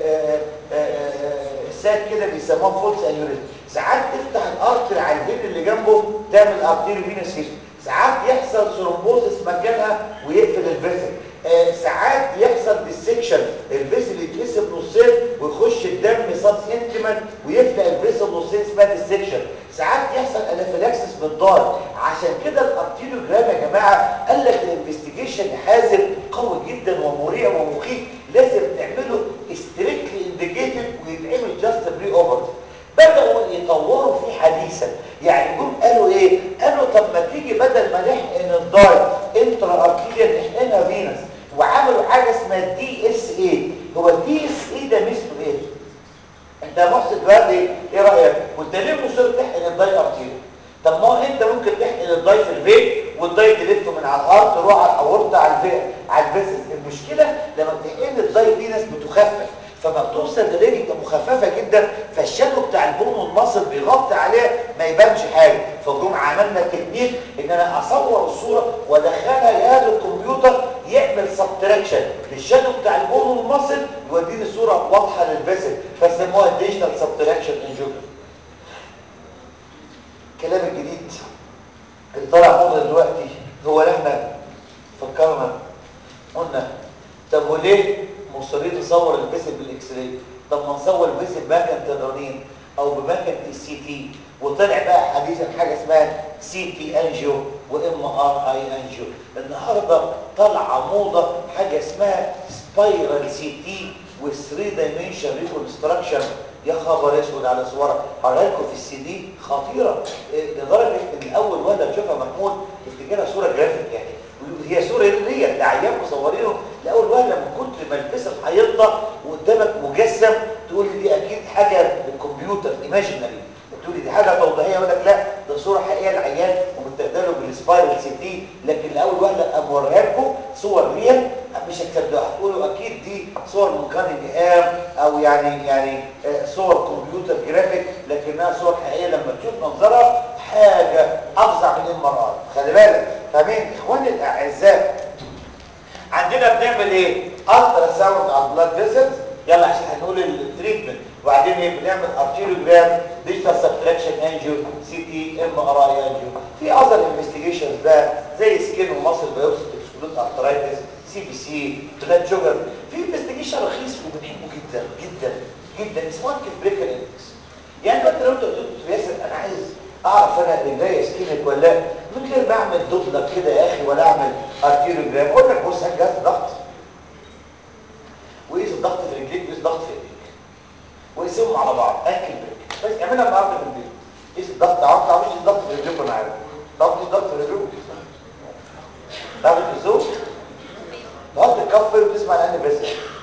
ساك كده بيسموها فولس انيوريزم ساعات تفتح الارتر على الفين اللي جنبه تعمل ارتيريو فينس ساعات يحصل ثرومبوزس مكانها ويقفل الفيسل آه ساعات يحصل ديسكشن الفيسل يتقسم نصين ويخش الدم سب انتمنت ويفتح الفيسل نصين اسمها ديسكشن ساعات يحصل انافيلاكسس بالضار عشان كده الارتيريوجرام يا جماعه قال لك الانفستيجيشن حازم قوي جدا ومريع ومخيف لازم تعمله ستريكتلي انديكيتد ويتعمل جاست بري اوفر بدأوا يطوروا فيه حديثا يعني جم قالوا ايه قالوا طب ما تيجي بدل ما نحقن الداي انترا ارتيريال نحقنها فينس وعملوا حاجه اسمها دي اس اي هو الدي اس اي ده مثله ايه انت يا محسن دلوقتي ايه رايك كنت ليه مصر تحقن الداي ارتيريال طب ما هو انت ممكن تحقن الداي في الفين والداي تلف من على الارض تروح على الاورطه على الفين على الفيسس المشكله لما بتحقن الداي فينس بتخفف فما بتوصل لليل يبقى مخففه جدا فالشادو بتاع البون والمصل بيغطي عليها ما يبانش حاجه فجم عملنا تكنيك ان انا اصور الصوره وادخلها جهاز الكمبيوتر يعمل سبتراكشن للشادو بتاع البون والمصل يوديني صوره واضحه للفيسل فسموها ديجيتال سبتراكشن انجيوجرافي الكلام الجديد اللي طالع موضه دلوقتي هو اللي احنا فكرنا قلنا طب وليه مصرين نصور الفيسل بالاكس راي طب ما نصور الفيسل بمكنه الرنين او بمكنه السي تي وطلع بقى حديثا حاجه اسمها سي تي انجيو وام ار اي انجيو النهارده طالعه موضه حاجه اسمها سبايرال سي تي و3 دايمنشن ريكونستراكشن يا خبر اسود على صورها هوريها لكم في السي دي خطيره لدرجه ان اول واحده تشوفها محمود تفتكرها صوره جرافيك يعني هي صوره ريال العيان مصورينه لاول واحده من كتر ما الجسم هيطلع وقدامك مجسم تقول لي دي اكيد حاجه بالكمبيوتر ايماجينري تقول لي دي حاجه توضيحيه اقول لك لا ده صوره حقيقيه للعيان ومتاخده بالسبايرال سي تي لكن لاول واحده اموريها لكم صور ريال مش هتصدقوا هتقولوا اكيد دي صور من ام او يعني يعني صور كمبيوتر جرافيك لكنها صور حقيقيه لما تشوف منظرها حاجه افظع من ام ار خلي بالك فاهمين اخواني الاعزاء عندنا بنعمل ايه الترا ساوند على البلاد فيسلز يلا عشان هنقول التريتمنت وبعدين ايه بنعمل ارتيريوجرام ديجيتال سبتراكشن انجيو سي تي ام ار اي انجيو في اذر انفستيجيشنز بقى زي سكين وماسل بايوبسي اكسكلود ارترايتس سي بي سي بلاد شوجر في انفستيجيشن رخيص وبنحبه جدا جدا جدا اسمه بريكر اندكس يعني انت لو انت قلت له ياسر انا عايز اعرف انا رجلي سكينك ولا لا من غير ما اعمل دوبلر كده يا اخي ولا اعمل ارتيريوجرام اقول لك بص هات جهاز ضغط وقيس الضغط في رجليك وقيس الضغط في ايديك وقيسهم على بعض انكل بريك بس اعملها النهارده في البيت قيس الضغط عارف تعرفش الضغط في رجليك وانا عارف تعرفش الضغط في رجليك تعرف الزوج تحط الكف وتسمع الان بس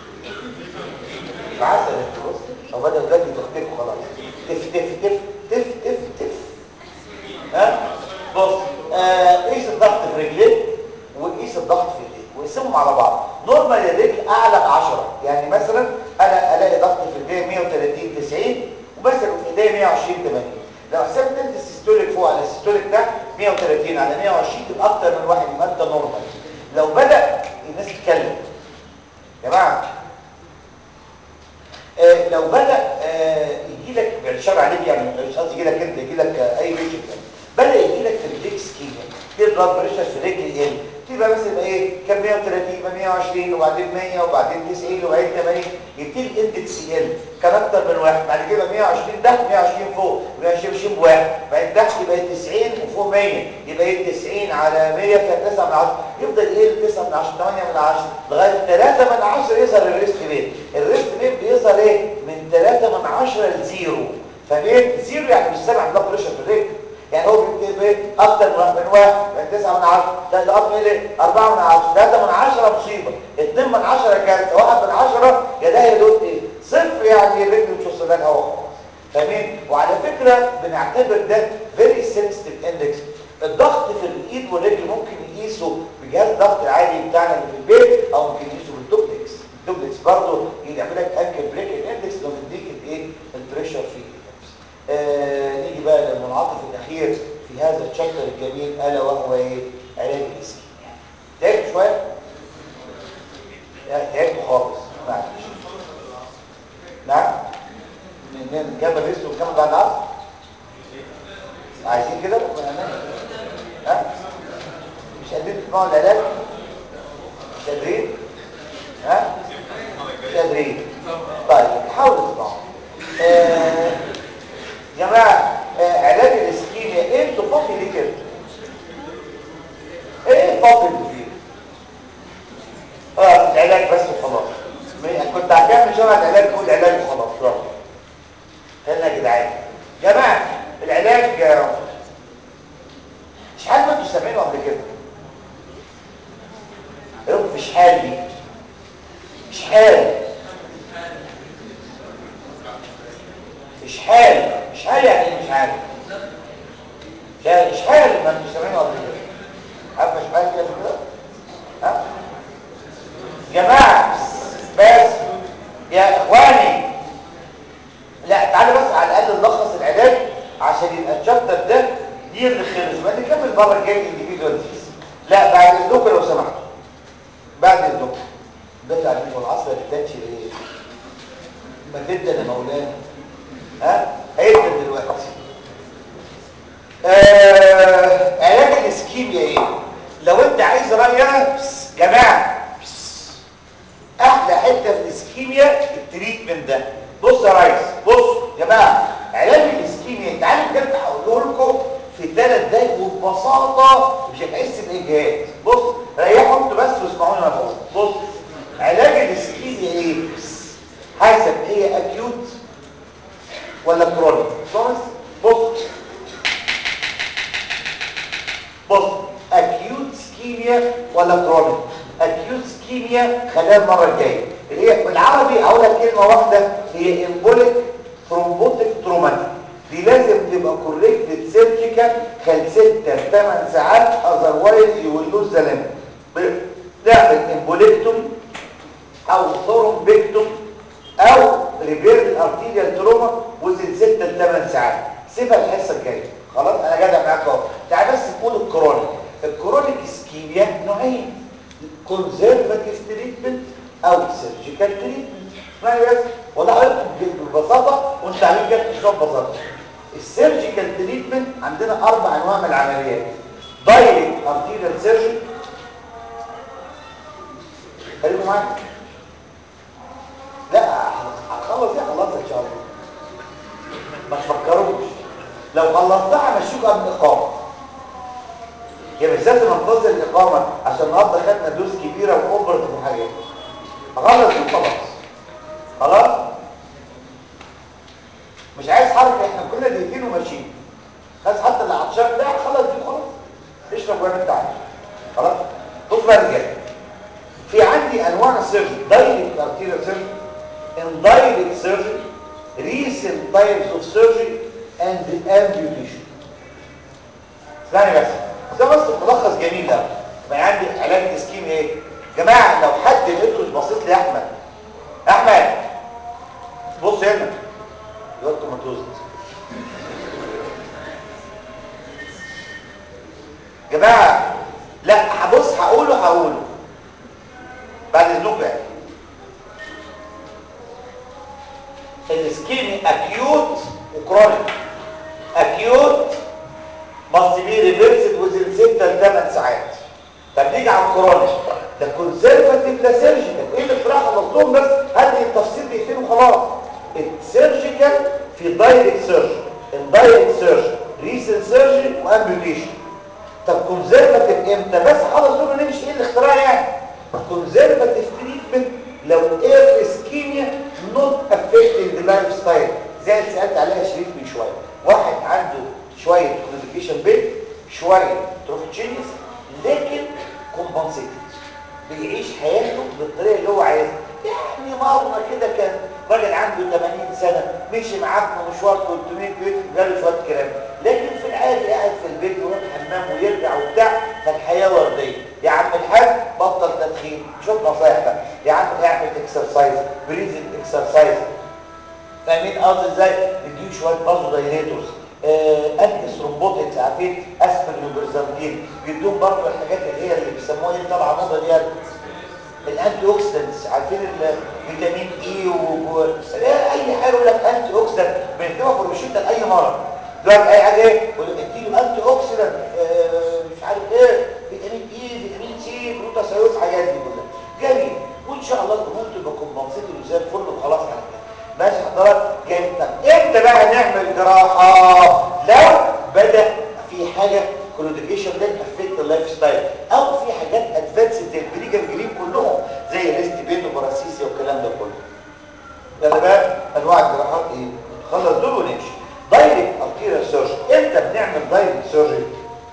عسل انت بص او بدل دلوقتي تختك خلاص تف تف تف تف تف تف ها بص آه، قيس الضغط في رجليك وقيس الضغط في ايديك وقسمهم على بعض نورمال الرجل اعلى ب 10 يعني مثلا انا الاقي ضغط في رجلي 130 90 ومثلا في ايديا 120 80 لو حسبت انت السيستوليك فوق على السيستوليك تحت 130 على 120 تبقى اكتر من واحد يبقى انت نورمال لو بدا الناس تتكلم يا جماعه آه لو بدا آه يجي لك بالشر عليك يعني مش قصدي يجي لك انت يجي لك آه اي بيشنت بدا يجي لك في رجليك سكيميا في بلاد بريشر في رجل يقل تبقى مثلا ايه كان 130 يبقى 120 وبعدين 100 وبعدين 90 وبعدين 80 يبتدي الاندكس يقل كان اكتر من واحد بعد كده 120 تحت 120 فوق 120 بواحد بعدين تحت يبقى 90 وفوق 100 يبقى ايه 90 على 100 كان 9 من 10 يفضل يقل 9 من 10 8 من 10 لغايه 3 من 10 يظهر الريست بين الريست بين بيظهر ايه من 3 من 10 لزيرو فبين زيرو يعني مش سامع بلاد بريشر في الرجل يعني هو بيكتب ايه اكتر من واحد من واحد من 9 من 10 ده ده اكتر ايه 4 من 10 3 من 10 مصيبه 2 من 10 كارثه 1 من 10 يا ده يا دوت ايه صفر يعني الرجل مش وصل لها هوا خالص فاهمين وعلى فكره بنعتبر ده فيري سنسيتيف اندكس الضغط في الايد والرجل ممكن نقيسه بجهاز الضغط العادي بتاعنا اللي في البيت او ممكن نقيسه بالدوبلكس الدوبلكس برضه يعمل لك انكل بريك الاندكس لو مديك الايه البريشر فيه آه نيجي بقى للمنعطف الاخير في هذا الشابتر الجميل الا وهو ايه علاج الاسكيميا تعبت شويه لا تعبت خالص معلش نعم نكمل ريست ونكمل بعد العصر عايزين كده ها مش قادرين تسمعوا العلاج مش قادرين ها مش قادرين طيب حاولوا تسمعوا آه جماعة آه علاج الاسكيميا ايه انتوا فاضي ليه كده ايه فاضي انتوا فيه اه العلاج بس وخلاص كنت هكمل شرح العلاج تقول علاج وخلاص شويه خلينا يا جدعان جماعة العلاج آه مش حال ما انتوا سامعينه قبل كده ايه مش حال دي مش حال مش حال مش حال يعني ايه مش حال مش حال ما انتوا سامعينه قبل كده عارف مش حال كده كده ها جماعه بس يا اخواني لا تعالى بس على الاقل نلخص العلاج عشان يبقى الشابتر ده دي اللي خلص ما نكمل المره الجايه انديفيدوال لا بعد اذنكم لو سمحتوا بعد اذنكم ده تعليم والعصر ما تبداش ايه ما تبدا يا مولانا ها هيبدا دلوقتي آه... علاج الاسكيميا ايه لو انت عايز رايي انا جماعه احلى حته في الاسكيميا التريتمنت ده بص يا ريس بص يا جماعه علاج الاسكيميا تعالوا بجد هقوله لكم في ثلاث دقايق وببساطه مش هتحس باجهاد بص ريحوا انتوا بس واسمعوني انا بقول بص علاج الاسكيميا ايه حسب هي اكيوت ولا كرونيك خلاص بص بص اكيوت سكيميا ولا كرونيك اكيوت سكيميا خليها المره الجايه اللي هي بالعربي هقول لك كلمه واحده هي امبوليك ثرومبوتيك تروماتيك دي لازم تبقى كوريكتد سيرجيكال خلال 6 8 ساعات اذروايز يو ويل لوز ذا ليمب نعمل امبوليكتوم او ثرومبكتوم او ريبير الارتيريال تروما وزن 6 ل 8 ساعات سيبها الحصه الجايه خلاص انا جدع معاك اهو تعال بس نقول الكرونيك الكرونيك اسكيميا نوعين كونزرفاتيف تريتمنت او سيرجيكال تريتمنت اسمعي بس وده حضرتك ببساطه وانت عاملين كده تشرح ببساطه السيرجيكال تريتمنت عندنا اربع انواع من العمليات دايركت ارتيريال سيرجري خليكم معايا لا هخلص ايه خلصت ان شاء الله ما تفكروش لو خلصتها همشيكوا قبل الاقامه يا مش لازم انتظر الاقامه عشان النهارده خدنا دوس كبيره واوبرت وحاجات اخلص دي خلاص خلاص مش عايز حركه احنا كلنا دقيقتين وماشيين بس حتى اللي عطشان ده خلص دي خلاص اشرب وانا انت عايز خلاص بص بقى يا رجاله في عندي انواع السيرجري دايركت ارتيريال سيرجري indirect surgery recent types of surgery and amputation اسمعني بس ده بس ملخص جميل ده يبقى عندي علاج تسكيم ايه جماعه لو حد منكم بصيت لي احمد احمد بص هنا الواد كوماتوز جماعه لا هبص هقوله هقوله بعد اذنكم يعني الاسكيمي اكيوت وكرونيك اكيوت must be reversed within 6 ل 8 ساعات طب نيجي على الكرونيك ده كونسرفاتيف ده سيرجيكال ايه اللي بصراحه مطلوب بس هدي التفصيل دقيقتين وخلاص السيرجيكال في دايركت سيرجري الدايركت سيرجري ريسنت سيرجري وامبيوتيشن طب كونسرفاتيف امتى بس خلاص دول نمشي ايه الاختراع يعني كونسرفاتيف تريتمنت لو اير اسكيميا نوت افكتنج ذا لايف ستايل زي اللي سالت عليها شريف من شويه واحد عنده شويه كلوديفيكيشن بيت شويه تروفيتشينيس لكن كومبنسيتد بيعيش حياته بالطريقه اللي هو عايزها يعني مره كده كان راجل عنده 80 سنه مشي معاه في مشوار 300 بيت جاله شويه كلام لكن في العادي قاعد في البيت ويروح الحمام ويرجع وبتاع فالحياه ورديه يا عم الحاج بطل تدخين شوف نصايح بقى يا عم اعمل اكسرسايز بريزنج اكسرسايز فاهمين قصدي ازاي نديله شويه بازو دايليتورز آه انتي ثرومبوتكس عارفين اسبرين وبرزانتين بيدوهم برضه الحاجات اللي هي اللي بيسموها ايه طالعه موضه دي الانتي اوكسيدنتس عارفين الفيتامين اي و اي حاجه يقول لك انتي اوكسيدنت بنديها في الروشته لاي مرض دلوقتي اي حاجه ايه اديله انتي اوكسيدنت آه مش عارف ايه فيتامين اي فيتامين سي جلوتاثيون الحاجات دي كلها جميل وان شاء الله الامور تبقى كومبنسيتد وزي الفل وخلاص على كده ماشي حضرتك جميل طب امتى بقى نعمل جراحه لو بدا في حاجه كلوديكيشن ده افكت اللايف ستايل او في حاجات ادفانسد زي البريجر جرين كلهم زي ريست بين وبراسيسيا والكلام ده كله يلا بقى انواع الجراحات ايه خلص دول ونمشي دايركت ارتيريال سيرجري امتى بنعمل دايركت سيرجري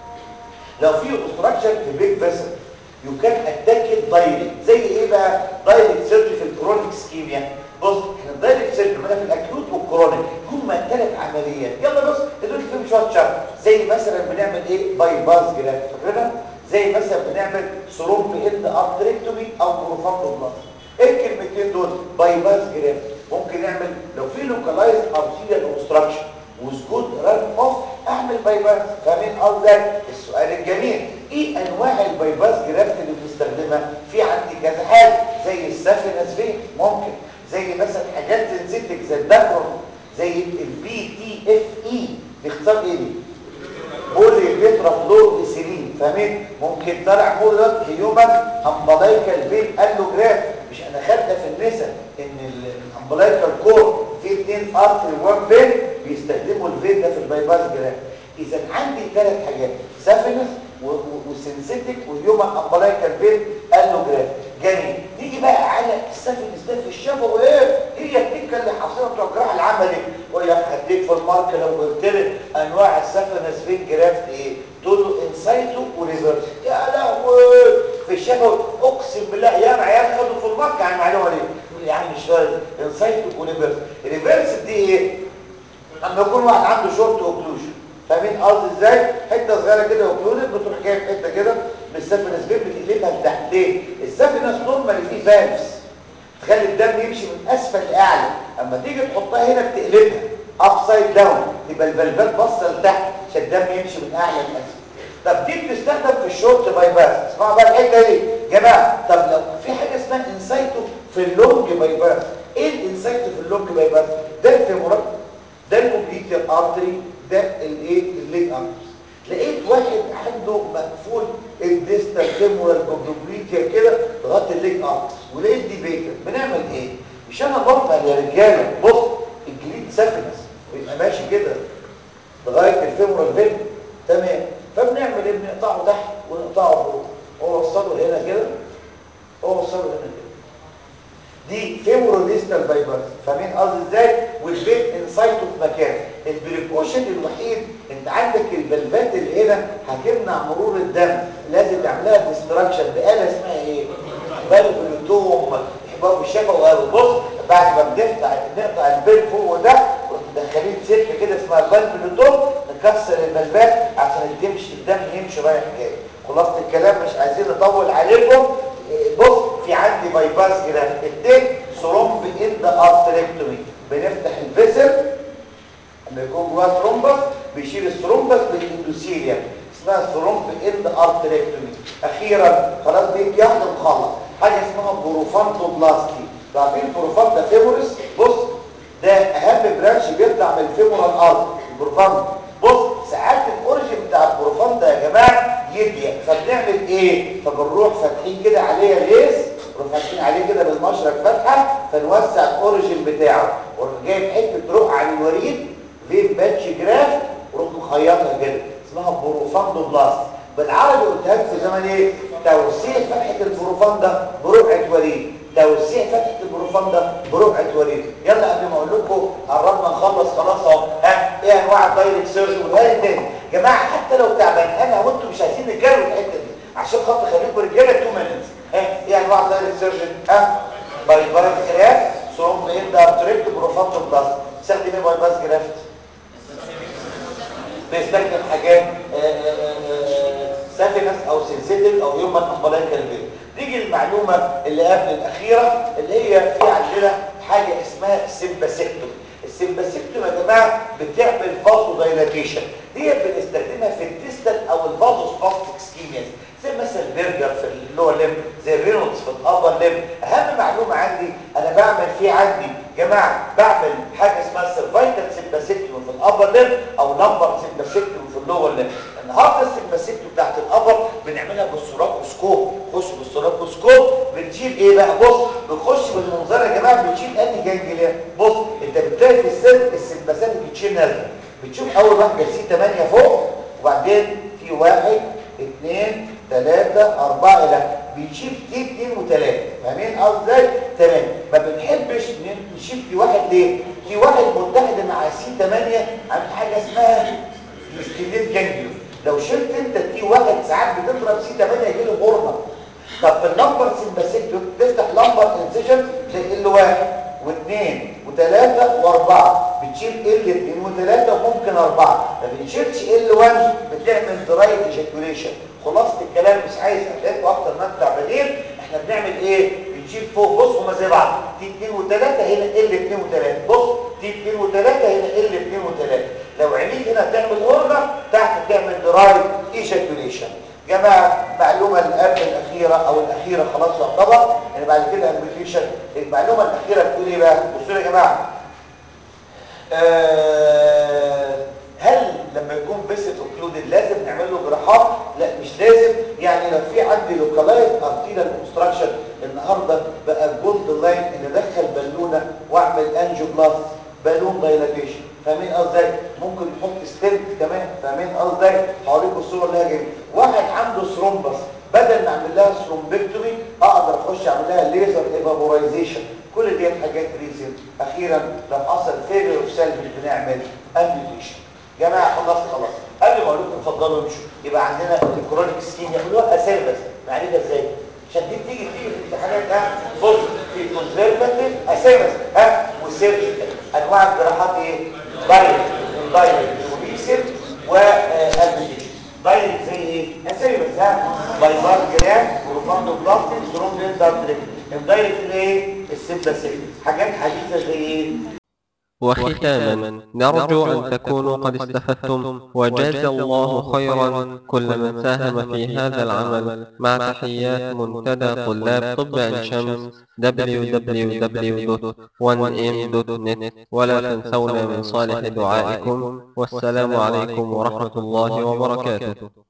لو في اوبستراكشن في بيج فيسل يو كان اتاك دايركت زي ايه بقى دايركت سيرجري في الكرونيك سكيميا بص احنا الدايركت سيرجري في الاكيوت والكرونيك هم ثلاث عمليات يلا بص دول فيهم شويه شرح زي مثلا بنعمل ايه باي باس جراف فاكرينها زي مثلا بنعمل سروم اند ارتريكتومي او بروفاندوبلاست ايه الكلمتين دول باي باس جراف ممكن نعمل لو في لوكالايز ارتيريال اوبستراكشن وسجود ران اوف اعمل باي باس فاهمين قصدي السؤال الجميل ايه انواع الباي باس جرافت اللي بنستخدمها في عندي كذا حاجه زي السافينس فين ممكن زي مثلا حاجات سنسيتك زي الدكرون زي البي تي اف اي باختصار ايه دي بولي بيترا فلور اسيلين فاهمين ممكن طلع مولد هيومن امبلايكال فين الوجراف مش انا خدنا في النساء ان الامبلايكال كور في اثنين ارتري وان فين بيستخدموا الفين ده في البايباس جراف اذا عندي ثلاث حاجات سافينس وسنسيتك وهيومن امبلايكال فين قال له جراف جميل نيجي بقى على السفن ده في الشفا وايه هي التكه اللي حاصله بتوع الجراحه العملي ويقول لك هديك في المارك لو قلت لك انواع السفن سفين جرافت ايه تقول له انسايتو وريفرس يا لهوي في الشفا اقسم بالله يا عيال خدوا في المارك عن المعلومه دي يقول لي يا عم مش فاهم انسايتو وريفرس ريفرس دي ايه اما يكون واحد عنده شورت اوكلوجن فاهمين قصدي ازاي حته صغيره كده اوكلوجن بتروح جايب حته كده بالسفنس بين بتقلبها لتحت ليه السفنس نورمال فيه فالفز تخلي الدم يمشي من اسفل لاعلى اما تيجي تحطها هنا بتقلبها اب سايد داون تبقى الفالفات باصه لتحت عشان الدم يمشي من اعلى لاسفل طب دي بتستخدم في الشورت باي باس اسمعوا بقى الحته دي يا جماعه طب لو في حاجه اسمها انسايتو في اللونج باي باس ايه الانسايتو في اللونج باي باس ده الفيمورال ده الكومبليت ارتري ده الايه الليج ارتري لقيت واحد عنده مقفول الديستال فيمورال كومبليتيا كده لغايه الليج ارتري ولقيت دي بيتر بنعمل ايه مش انا بفضل يا رجاله بص الجليد سفنس ويبقى ماشي كده لغايه الفيمورال فين تمام فبنعمل ايه بنقطعه تحت ونقطعه فوق ووصله هنا كده ووصله هنا كده دي فيموروديستال فايبرز فاهمين قصدي ازاي والبيت انسايتو في مكان البريكوشن الوحيد انت عندك البلفات اللي هنا هتمنع مرور الدم لازم تعملها ديستراكشن بآلة اسمها ايه فالفلوتوم احباب الشفا وقالوا بص بعد ما بنقطع نقطع البيت فوق ده مدخلين سلك كده اسمها الفالفلوتوم نكسر البلفات عشان تمشي الدم يمشي رايح جاي خلاصه الكلام مش عايزين نطول عليكم بص في عندي بايباس جراف اتنين ثرومب اند ارتريكتومي بنفتح الفيسل لما يكون جواه ثرومبس بيشيل الثرومبس بالاندوثيليوم اسمها ثرومب اند ارتريكتومي اخيرا خلاص بيجي واحده مخلص حاجه اسمها بروفانتوبلاستي عارفين بروفانتا فيموريس بص ده اهم برانش بيطلع من الفيمورال ارض البروفانتا بص ساعات الاوريجن بتاع البروفاندا يا جماعه يضيق فبنعمل ايه فبنروح فاتحين كده عليه ليس نروح فاتحين عليه كده بالمشرق فتحه فنوسع الاوريجن بتاعه ونروح جايب حته رقعه عن الوريد فين باتش جراف وروح مخيطها كده اسمها بروفاندوبلاست بالعربي قلتها لكم زمان ايه توسيع فتحه البروفاندا برقعه وريد توسيع فتحه البروفاندا برقعه وريد يلا قبل ما اقول لكم قربنا نخلص خلاص اهو ها ايه انواع الدايركت سيرجن والهاي تاني جماعه حتى لو تعبان انا وانتم مش عايزين نتجروا الحته دي عشان خاطر خليكم رجاله 2 مينتس ها ايه انواع الدايركت سيرجن ها باي باس جراف ثرومب اند ارتريكت بروفاندوبلاست استخدم ايه باي باس جرافت بيستخدم حاجات سافينس او سنسيتيف او هيومن امبلايكال فين نيجي المعلومه اللي قبل الاخيره اللي هي في عندنا حاجه اسمها سيمباسيكتوم السيمباسيكتوم يا جماعه بتعمل فازو دايلاتيشن دي بنستخدمها في الديستال او الفازو سباستيك سكيمياز زي مثلا البرجر في اللور ليم زي الرينولدز في الابر ليم اهم معلومه عندي انا بعمل فيه عندي جماعه بعمل حاجه اسمها سيرفايكال سيمباسيكتوم في الابر ليم او نمبر سيمباسيكتوم في اللور ليم النهارده السيمباسيكتوم بتاعت الابر بنعملها بالسوراكوسكوب خش بالسوراكوسكوب بنشيل ايه بقى بص بنخش بالمنظار يا جماعه بنشيل انهي جانجليا بص انت بتلاقي في السن السيمباسات بتشيل نازله بتشوف اول واحده سي 8 فوق وبعدين في واحد اثنين ثلاثة أربعة إلى بنشيل دي اثنين وثلاثة فاهمين قصدي ازاي؟ تمام ما بنحبش نشيل في واحد ليه؟ في واحد متحد مع سي 8 عامل حاجة اسمها السكليت جانجليون لو شلت انت تي واحد ساعات بتضرب سي 8 يجي له غرنة طب في اللمبر سمباسيكتوم تفتح لمبر انسيشن تلاقي ال واحد واثنين وثلاثة واربعة بتشيل ال اثنين وثلاثة وممكن اربعة ما بنشيلش ال 1 بتعمل درايت ايجاكوليشن خلاصة الكلام مش عايز اتلاقوا اكتر ما انتوا تعبانين احنا بنعمل ايه بنشيل فوق بص هما زي بعض تي 2 و3 هنا ال 2 و3 بص تي 2 و3 هنا ال 2 و3 لو عينيك هنا تعمل غرنة تحت تعمل درايت ايجاكوليشن جماعة معلومة قبل الأخيرة أو الأخيرة خلاص يعتبر يعني بعد كده امبليكيشن المعلومة الأخيرة بتقول إيه بقى؟ بصوا يا جماعة آه هل لما يكون بيست اوكلودد لازم نعمل له جراحات؟ لا مش لازم يعني لو في عندي لوكالايز ارتيريال اوبستراكشن النهارده بقى الجولد لاين ان ادخل بالونه واعمل انجيوبلاست بالون دايلاتيشن فاهمين قصدي ممكن نحط ستنت كمان فاهمين قصدي هوريكم الصور اللي هي جايه واحد عنده ثرومبس بدل ما اعمل لها ثرومبكتومي اقدر اخش اعمل لها ليزر ايفابورايزيشن كل دي حاجات ريزن اخيرا لو حصل فيلر اوف سيلفج بنعمل امبيوتيشن جماعه خلصت خلاص قبل ما اقول لكم اتفضلوا امشوا يبقى عندنا الكرونيك سكين يعملوها اسامي بس معرفه ازاي عشان دي بتيجي تيجي في الامتحانات ها بص في كونسرفاتيف اسامي بس ها وسيرجيكال انواع الجراحات ايه دايركت دايركت وريسيت وامبيوتيشن دايركت زي ايه اسامي بس ها بايبار جرام بروفاندو بلاستيك سترونج دارت الدايركت ايه السيمباسيك حاجات حديثه زي ايه وختاما نرجو أن تكونوا قد استفدتم وجاز الله خيرا كل من ساهم في هذا العمل مع تحيات منتدى طلاب طب عين شمس www.1m.net ولا تنسونا من صالح دعائكم والسلام عليكم ورحمة الله وبركاته